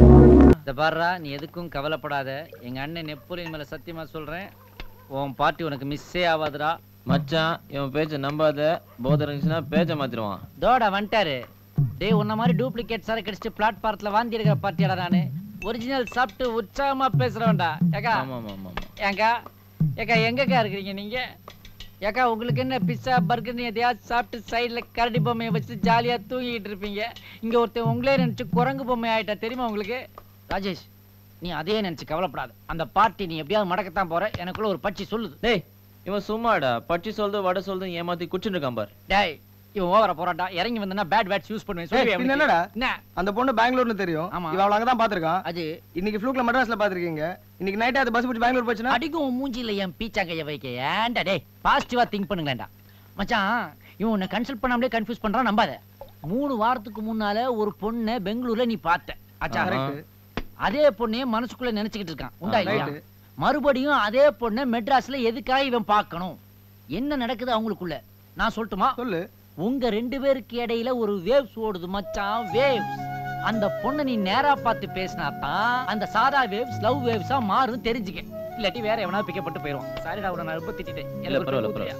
S16: இந்த பாருடா நீ எதுக்கும் கவலைப்படாத எங்க அண்ணன் நெப்போலியன் மேல சத்தியமா சொல்றேன் உன் பார்ட்டி உனக்கு மிஸ்ஸே ஆகாதுடா
S6: மச்சான் இவன் பேச்ச நம்பாத போதை இருந்துச்சுன்னா பேச்ச மாத்திருவான்
S16: தோடா வந்துட்டாரு டேய் உன்ன மாதிரி டூப்ளிகேட் சார கடிச்சிட்டு பிளாட்பாரத்துல வாந்தி எடுக்கிற பார்ட்டியாடா நானு ஒரிஜினல் சாப்பிட்டு உற்சாகமா பேசுறவன்டா ஏக்கா
S6: ஆமா ஆமா ஆமா
S16: ஏங்கா ஏக்கா எங்கக்கா இருக்கிறீங்க நீங்க ஏக்கா உங்களுக்கு என்ன பிஸ்ஸா பர்கர்னு எதையாவது சாப்பிட்டு சைடுல கரடி பொம்மையை வச்சு ஜாலியா தூங்கிட்டு இருப்பீங்க இங்க ஒருத்தன் உங்களே நினைச்சு குரங்கு பொம்மை ஆயிட்டா தெரியுமா உங்களுக்கு ராஜேஷ் நீ அதே நினைச்சு கவலைப்படாத அந்த பார்ட்டி நீ எப்படியாவது மடக்கத்தான் போற எனக்குள்ள ஒரு பட்சி சொல்லுது
S6: டேய் இவன் சும்மாடா பச்சி சொல்றது வடை சொல்றது ஏமாத்தி குச்சிட்டு இருக்கான் பாரு
S16: டேய் இவன் ஓவரா போறான்டா இறங்கி வந்தனா பேட் வேட்ஸ் யூஸ் பண்ணுவேன்
S11: ஏய்,
S16: சொல்லுவியா
S11: பின்ன
S16: அவனுக்கு?
S11: என்னடா
S16: என்ன
S11: அந்த பொண்ணு பெங்களூர்னு தெரியும் இவ அவள அங்க தான் பாத்துருக்கான்
S16: அது
S11: இன்னைக்கு ஃப்ளூக்ல மெட்ராஸ்ல பாத்துருக்கீங்க இன்னைக்கு நைட் அது பஸ் பிடிச்சி பெங்களூர் போச்சுன்னா
S16: அடிக்கும் உன் மூஞ்சில என் பீச்சாங்கைய வைக்க ஏன்டா டேய் பாசிட்டிவா திங்க் பண்ணுங்களேன்டா மச்சான் இவன் உன்னை கன்சல்ட் பண்ணாமலே கன்ஃபியூஸ் பண்றான் நம்பாத மூணு வாரத்துக்கு முன்னால ஒரு பொண்ணை பெங்களூர்ல நீ பார்த்த ஆச்சா
S11: correct.
S16: அதே பொண்ணையே மனசுக்குள்ள நினைச்சுக்கிட்டு இருக்கான் உண்டா
S17: ஆ,
S16: இல்லையா
S17: right.
S16: மறுபடியும் அதே பொண்ணை மெட்ராஸ்ல எதுக்காக இவன் பார்க்கணும் என்ன நடக்குது அவங்களுக்குள்ள நான் சொல்லட்டுமா
S17: சொல்லு
S16: உங்க ரெண்டு பேருக்கு இடையில ஒரு வேவ்ஸ் ஓடுது மச்சான் வேவ்ஸ் அந்த பொண்ணை நீ நேரா பார்த்து பேசினா தான் அந்த சாதா வேவ்ஸ் லவ் வேவ்ஸா மாறும் தெரிஞ்சுக்க இல்லாட்டி வேற எவனா பிக்கப்பட்டு போயிடும் சாரிடா உன நான் ரொம்ப திட்டிட்டேன்
S6: இல்ல,
S16: எனக்கு ஒரு
S6: பரவாயில்ல,
S16: ஊத்துறியா?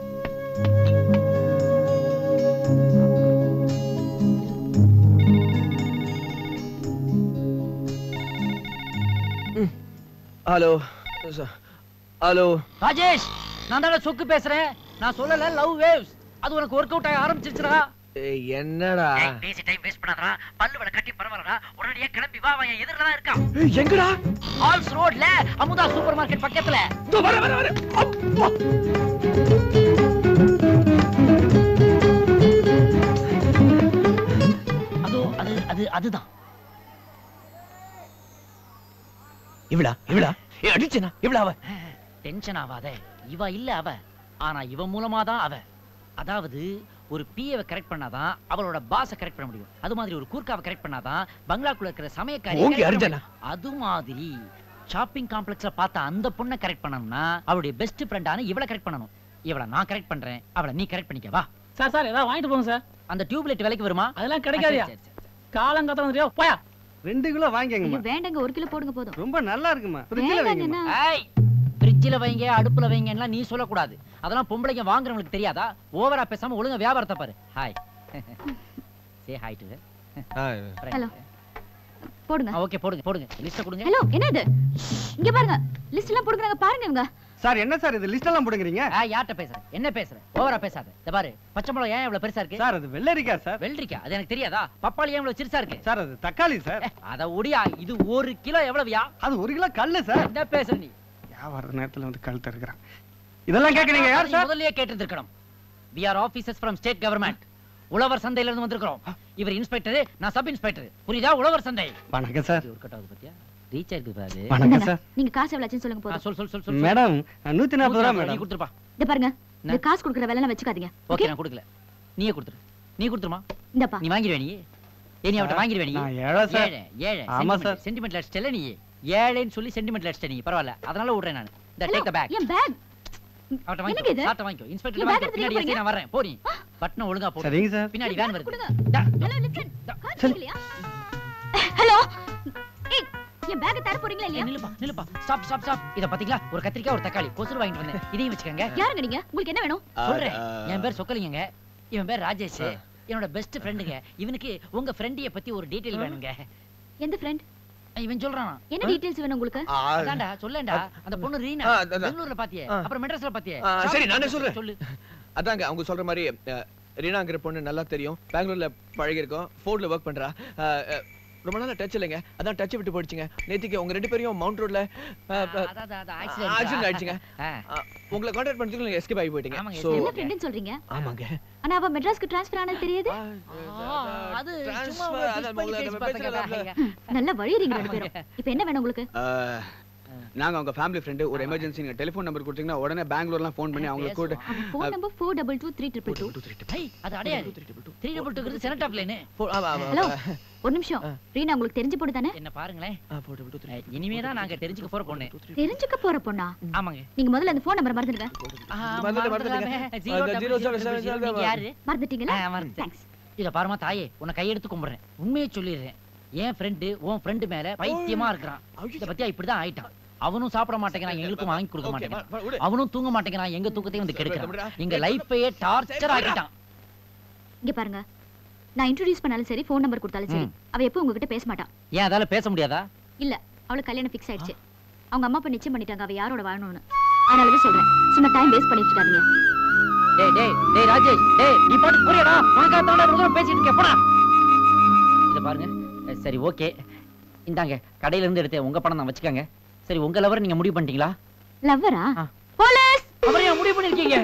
S13: ஹலோ ஹலோ
S16: ராஜேஷ் நான் தானே சொக்கு பேசுறேன் நான் சொல்லல லவ் வேவ்ஸ் அது உனக்கு ஒர்க் அவுட் ஆக ஆரம்பிச்சிருச்சுடா
S13: என்னடா
S3: பேசி டைம் வேஸ்ட் பண்ணாதடா பல்லு வட கட்டி பரவாயில்லடா உடனடியா கிளம்பி வா அவன் எதிரில தான் இருக்கான்
S13: எங்கடா
S16: ஆல்ஸ் ரோட்ல அமுதா சூப்பர் மார்க்கெட் பக்கத்துல
S13: வர வர வர அப்பா
S16: அதோ அது அது அதுதான்
S13: இவளா இவளா ஏ அடிச்சனா இவளா அவ
S16: டென்ஷன் ஆகாத இவ இல்ல அவ ஆனா இவ மூலமா தான் அவ அதாவது ஒரு பிஏவை கரெக்ட் பண்ணாதான் அவளோட பாஸ கரெக்ட் பண்ண முடியும் அது மாதிரி ஒரு கூர்க்காவை கரெக்ட் பண்ணாதான் பங்களாக்குள்ள இருக்கிற சமயக்காரி
S13: ஓங்கி
S16: correct பண்ண
S13: அடிச்சானா?
S16: முடியும். அது மாதிரி ஷாப்பிங் காம்ப்ளெக்ஸ்ல பார்த்த அந்த பொண்ணை கரெக்ட் பண்ணணும்னா அவளுடைய பெஸ்ட் ஃப்ரெண்டான இவளை கரெக்ட் பண்ணணும் இவளை நான் கரெக்ட் பண்றேன் அவளை நீ கரெக்ட் பண்ணிக்க வா
S18: சார் சார் ஏதாவது வாங்கிட்டு போங்க சார்
S16: அந்த டியூப்லைட் விலைக்கு வருமா
S18: அதெல்லாம் கிடைக்காதியா
S16: சரி, சரி,
S18: காலங்கத்தம் வந்துட்டியா போயா
S17: ரெண்டு கிலோ வாங்கிக்கங்கம்மா
S1: வேண்டாங்க ஒரு கிலோ போடுங்க போதும்
S17: ரொம்ப நல்லா இருக்குமா ஃப்ரிட்ஜில் வைங்கம்மா
S16: ஏய் ஃப்ரிட்ஜில் வைங்க அடுப்புல வைங்கலாம் நீ சொல்லக்கூடாது அதெல்லாம் பொம்பளைங்க வாங்குறவங்களுக்கு தெரியாதா ஓவரா பேசாம ஒழுங்கா வியாபாரத்தை பாரு hi say hi to
S1: hello போடுங்க
S16: ஓகே போடுங்க போடுங்க லிஸ்ட் கொடுங்க
S1: ஹலோ என்னது இங்க பாருங்க லிஸ்ட் எல்லாம் போடுறாங்க பாருங்க இவங்க
S17: சார் என்ன சார் இது லிஸ்ட் எல்லாம் போடுங்கிறீங்க
S16: ஆ யார்ட்ட பேசுறேன் என்ன பேசுறேன் ஓவரா பேசாத இந்த பாரு பச்சை மிளகா ஏன் இவ்வளவு பெருசா இருக்கு
S17: சார் அது வெள்ளரிக்காய் சார்
S16: வெள்ளரிக்கா அது எனக்கு தெரியாதா பப்பாளி ஏன் இவ்வளவு சிறுசா இருக்கு
S17: சார் அது தக்காளி சார்
S16: அத ஒடியா இது ஒரு கிலோ எவ்வளவுயா
S17: அது ஒரு கிலோ கல்லு சார்
S16: என்ன பேசுற நீ
S17: வர நேரத்துல வந்து கழுத்து இருக்கிறான் இதெல்லாம் கேக்குறீங்க யார்
S16: நீ
S17: சார்
S16: முதல்லயே கேட்டிருக்கணும் we are officers from state government உழவர் சந்தையில இருந்து வந்திருக்கிறோம் இவர் இன்ஸ்பெக்டர் நான் சப் இன்ஸ்பெக்டர் புரியுதா உழவர் சந்தை
S17: வணக்கம் சார்
S16: ஒரு கட்டாவது பத்தியா ரீச் ஆயிருக்கு பாரு
S17: வணக்கம் சார்
S1: நீங்க காசு எவ்வளவு சொல்லுங்க
S16: ஆ,
S1: போதும்
S16: சொல் சொல் சொல் சொல்
S17: மேடம் நூத்தி நாற்பது ரூபா
S16: நீ
S17: மேடம்
S16: கொடுத்துருப்பா
S1: இந்த பாருங்க இந்த காசு கொடுக்குற வேலை வச்சுக்காதீங்க
S16: ஓகே நான் கொடுக்கல நீயே கொடுத்துரு நீ கொடுத்துருமா
S1: இந்தப்பா
S16: நீ வாங்கிடுவே நீ ஏ நீ அவட்ட
S17: சார்,
S16: வாங்கிடுவே நீ
S17: நான் ஏழை சார்.
S16: ஏழை ஏழை
S17: ஆமா சார்.
S16: சென்டிமெண்ட்ல அடிச்சிட்டல நீ ஏழைன்னு சொல்லி சென்டிமெண்ட்ல அடிச்சிட்ட நீ பரவாயில்ல அதனால விடுறேன் நான் இந்த டேக் த பேக்
S1: என் பேக்
S16: அவட்ட
S1: என்னங்க
S16: வாங்கிக்கோ
S1: இது?
S16: சாட்ட வாங்கிக்கோ
S1: என்
S16: இன்ஸ்பெக்டர்
S1: bag
S16: வாங்கிக்கோ
S1: எடுத்துட்டு
S16: பின்னாடி
S1: போறீங்க?
S16: எஸ்ஐ நான் வரேன் போ நீ பட்டனை ஒழுங்கா போடு
S17: சரிங்க சார்.
S16: பின்னாடி வேன் வருது
S1: கொடுங்க
S16: டா,
S1: ஹலோ லிசன் ஹலோ ஏய் என் பேக் தர போறீங்களா
S16: ஏய்,
S1: இல்லையா
S16: நில்லுப்பா நில்லுப்பா ஸ்டாப் ஸ்டாப் ஸ்டாப் இத பாத்தீங்களா ஒரு கத்திரிக்காய் ஒரு தக்காளி கொசுறு வாங்கிட்டு வந்தேன் இதையும் வச்சுக்கோங்க
S1: யாருங்க நீங்க உங்களுக்கு என்ன வேணும்
S16: சொல்றேன் என் பேர் சொக்கலிங்க இவன் பேர் ராஜேஷ் என்னோட பெஸ்ட் ஃப்ரெண்டுங்க இவனுக்கு உங்க ஃப்ரெண்டிய பத்தி ஒரு டீடைல் வேணுங்க
S1: எந்த ஃப்ரெண்ட்
S16: இவன் சொல்றான்
S1: என்ன டீடைல்ஸ் வேணும் உங்களுக்கு
S16: அதான்டா சொல்லேன்டா அந்த பொண்ணு ரீனா
S13: ஆ, அதான்.
S16: பெங்களூர்ல பாத்தியே
S13: ஆ.
S16: அப்புறம் மெட்ராஸ்ல பாத்தியே
S13: ஆ, சரி நானே சொல்றேன்
S16: சொல்லு
S13: அதாங்க அவங்க சொல்ற மாதிரி அஹ், ரீனாங்கிற பொண்ணு நல்லா தெரியும் பெங்களூர்ல பழகி இருக்கோம் ஃபோர்ட்ல ஒர்க் பண்றா அஹ், அஹ், ரொம்ப நாளா டச் இல்லைங்க அதான் டச் விட்டு போயிடுச்சுங்க நேத்திக்கு உங்க ரெண்டு பேரையும் மவுண்ட் ரோட்ல
S16: அதான், அதான், அதான், accident.
S13: ஆக்சிடென்ட் ஆயிடுச்சுங்க
S16: ஆ.
S13: அஹ், உங்களை கான்டாக்ட் பண்ணதுக்கு நீங்க எஸ்கேப் ஆகி போயிட்டீங்க
S16: ஆமாங்க,
S13: சோ
S1: என்ன ஃப்ரெண்ட்னு சொல்றீங்க
S13: ஆமாங்க
S1: ஆனா அவ மெட்ராஸ்க்கு ட்ரான்ஸ்ஃபர் ஆனது தெரியுது
S16: அது
S13: Transfer,
S16: சும்மா ஒரு
S13: அதான்
S16: twist பண்ணி
S13: உங்களை
S16: பேசி
S13: நம்ம
S16: பார்த்தேங்க.
S13: பேசுறதுல-
S1: நல்ல வழி இருக்கீங்க ரெண்டு பேரும் இப்போ என்ன வேணும் உங்களுக்கு
S17: அஹ், நாங்க அவங்க ஃபேமிலி ஃப்ரெண்டு ஒரு எமர்ஜென்சி நீங்க டெலிஃபன் நம்பர் கொடுத்தீங்கன்னா உடனே பெங்களூர்லாம் ஃபோன் பண்ணி அவங்களை கூட
S1: phone number four double two three triple two
S16: ஐய், அது அடையாது த்ரீ டபுள் டூ செனட் ஆஃப் லைனு
S1: ஹலோ ஒரு நிமிஷம் ரீனா உங்களுக்கு தெரிஞ்ச பொண்ணு தானே
S16: என்ன பாருங்களேன் இனிமே தான் நாங்க தெரிஞ்சுக்க போற பொண்ணு
S1: தெரிஞ்சுக்க போற பொண்ணா
S16: ஆமாங்க
S1: நீங்க முதல்ல அந்த ஃபோன் நம்பர் மறந்துடுங்க
S16: ஆ,
S13: மறந்துட்டேன்,
S16: மறந்துடாம.
S13: மறந்துட்டேன்.
S16: Zero
S13: அந்த
S16: double
S13: zero
S16: zero
S13: seven
S16: double
S13: seven
S16: zero.
S13: seven
S16: நீங்க யாரு
S1: மறந்துட்டீங்களா
S16: ஆ, மறந்துட்டேன்.
S1: தேங்க்ஸ்
S16: இத பாருமா தாயே உன்னை கையெடுத்து கும்பிடுறேன் உண்மையை சொல்லிடுறேன் என் ஃப்ரெண்டு உன் ஃப்ரெண்டு மேல பைத்தியமா இருக்கிறான் இத பத்தியா இப்படிதான் ஆயிட்டான் அவனும் சாப்பிட மாட்டேங்கிறான் எங்களுக்கும் வாங்கி கொடுக்க மாட்டேங்கிறான் அவனும் தூங்க மாட்டேங்கிறான் எங்க தூக்கத்தையும் வந்து கெடுக்கிறான் எங்க லைஃபையே டார்ச்சர் ஆக்கிட்டான்
S1: இங்க பாருங்க நான் இன்ட்ரோடியூஸ் பண்ணாலும் சரி ஃபோன் நம்பர் கொடுத்தாலும் சரி அவ எப்போ உங்ககிட்ட பேச மாட்டான்
S16: ஏன் அதால பேச முடியாதா
S1: இல்ல அவளுக்கு கல்யாணம் ஃபிக்ஸ் ஆயிடுச்சு அவங்க அம்மா அப்பா நிச்சயம் பண்ணிட்டாங்க அவ யாரோட வாழணும்னு அதனால தான் சொல்றேன் சும்மா டைம் வேஸ்ட் பண்ணிட்டு இருக்காதீங்க
S16: டேய் டேய் டேய் ராஜேஷ் டேய் நீ பாட்டு புரியடா உனக்கா தாண்டா இவ்வளவு தூரம் பேசிட்டு இருக்க போடா இத பாருங்க அஹ், சரி ஓகே இந்தாங்க கடையில இருந்து எடுத்தேன் உங்க பணம் தான் வச்சுக்கோங்க சரி உங்க லவர் நீங்க முடிவு பண்ணிட்டீங்களா
S1: லவ்வரா
S16: ஆ.
S1: போலீஸ்
S16: அப்புறம் ஏன் முடிவு பண்ணிருக்கீங்க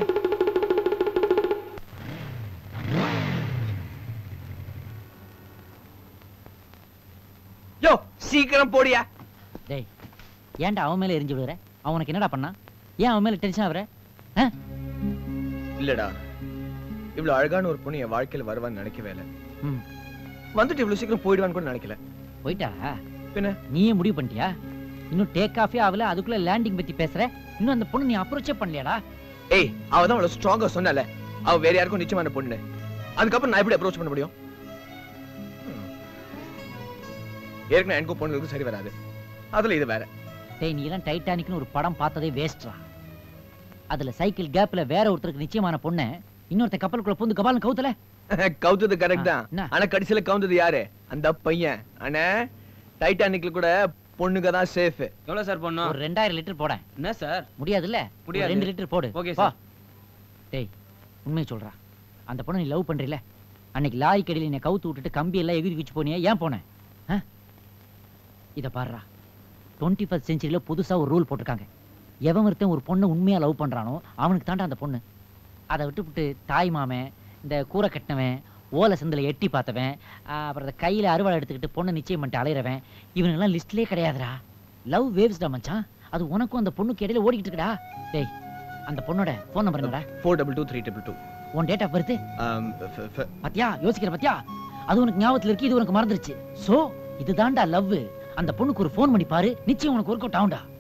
S13: யோ சீக்கிரம் போடியா
S16: டேய் ஏன்டா அவன் மேல எரிஞ்சு விடுற அவனுக்கு என்னடா பண்ணா ஏன் அவன் மேல டென்ஷன் ஆகுற ஆ?
S13: இல்லடா இவ்வளவு அழகான ஒரு பொண்ணு என் வாழ்க்கையில வருவான்னு நினைக்கவே இல்ல
S16: ம்.
S13: வந்துட்டு இவ்வளவு சீக்கிரம் போயிடுவான்னு கூட நினைக்கல
S16: போயிட்டா
S17: பின்ன
S16: நீயே முடிவு பண்ணிட்டியா இன்னும் டேக் ஆஃபே ஆகல அதுக்குள்ள லேண்டிங் பத்தி பேசுற இன்னும் அந்த பொண்ணு நீ அப்ரோச்சே பண்ணலையாடா
S17: ஏய் அவ தான் அவ்வளவு ஸ்ட்ராங்கா சொன்னால அவ வேற யாருக்கும் நிச்சயமான பொண்ணு அதுக்கப்புறம் நான் எப்படி அப்ரோச் பண்ண முடியும் ம். ஏற்கனவே எனக்கும் பொண்ணுக்கும் சரி வராது அதுல இது வேற
S16: டேய் நீ எல்லாம் டைட்டானிக்னு ஒரு படம் பார்த்ததே வேஸ்ட்ரா அதுல சைக்கிள் கேப்ல வேற ஒருத்தருக்கு நிச்சயமான பொண்ணு இன்னொருத்த கப்பலுக்குள்ள பூந்து கபாலம் கவுத்தல
S17: கவுத்தது கரெக்ட் தான் ஆனா கடைசியில கவுந்தது யாரு அந்த பையன் அண்ணா டைட்டானிக்ல கூட பொண்ணுங்க தான் சேஃப்
S19: எவ்வளவு சார் பொண்ணு
S16: ஒரு ரெண்டாயிரம் லிட்டர் போட
S19: என்ன சார்
S16: முடியாதுல்ல ஒரு
S19: முடியாது.
S16: ரெண்டு லிட்டர் போடு
S19: Okay,
S16: போ.
S19: sir.
S16: டேய் உண்மையை சொல்றா அந்த பொண்ணை நீ லவ் பண்றீல அன்னைக்கு லாரி கடியில என்னை கவுத்து விட்டுட்டு கம்பி எல்லாம் எகிரி வச்சு போனியா ஏன் போனேன் ஆ? இத பாருடா டுவெண்ட்டி ஃபஸ்ட் செஞ்சுரியில புதுசா ஒரு ரூல் போட்டிருக்காங்க எவன் ஒருத்தன் ஒரு பொண்ணை உண்மையா லவ் பண்றானோ அவனுக்கு தாண்டா அந்த பொண்ணு அதை விட்டுவிட்டு தாய் மாமன் இந்த கூரை கட்டினவன் ஓலை சந்தில எட்டி பார்த்தவன் ஆ, அப்புறம் இந்த கையில அறுவாள் எடுத்துக்கிட்டு பொண்ணை நிச்சயம் பண்ணிட்டு அலையிறவன் இவனுங்கெல்லாம் லிஸ்ட்லயே கிடையாதுடா லவ் வேவ்ஸ்டா மச்சான் அது உனக்கும் அந்த பொண்ணுக்கு இடையில ஓடிக்கிட்டு இருக்குடா டேய் அந்த பொண்ணோட ஃபோன் நம்பர் என்னடா
S17: four double two three double two
S16: உன் டேட் ஆஃப் பர்த் பாத்தியா யோசிக்கிற பாத்தியா அது உனக்கு ஞாபகத்துல இருக்கு இது உனக்கு மறந்துருச்சு சோ இதுதான்டா லவ் அந்த பொண்ணுக்கு ஒரு ஃபோன் பண்ணி பாரு நிச்சயம் உனக்கு ஒர்க் அவுட் ஆகும்டா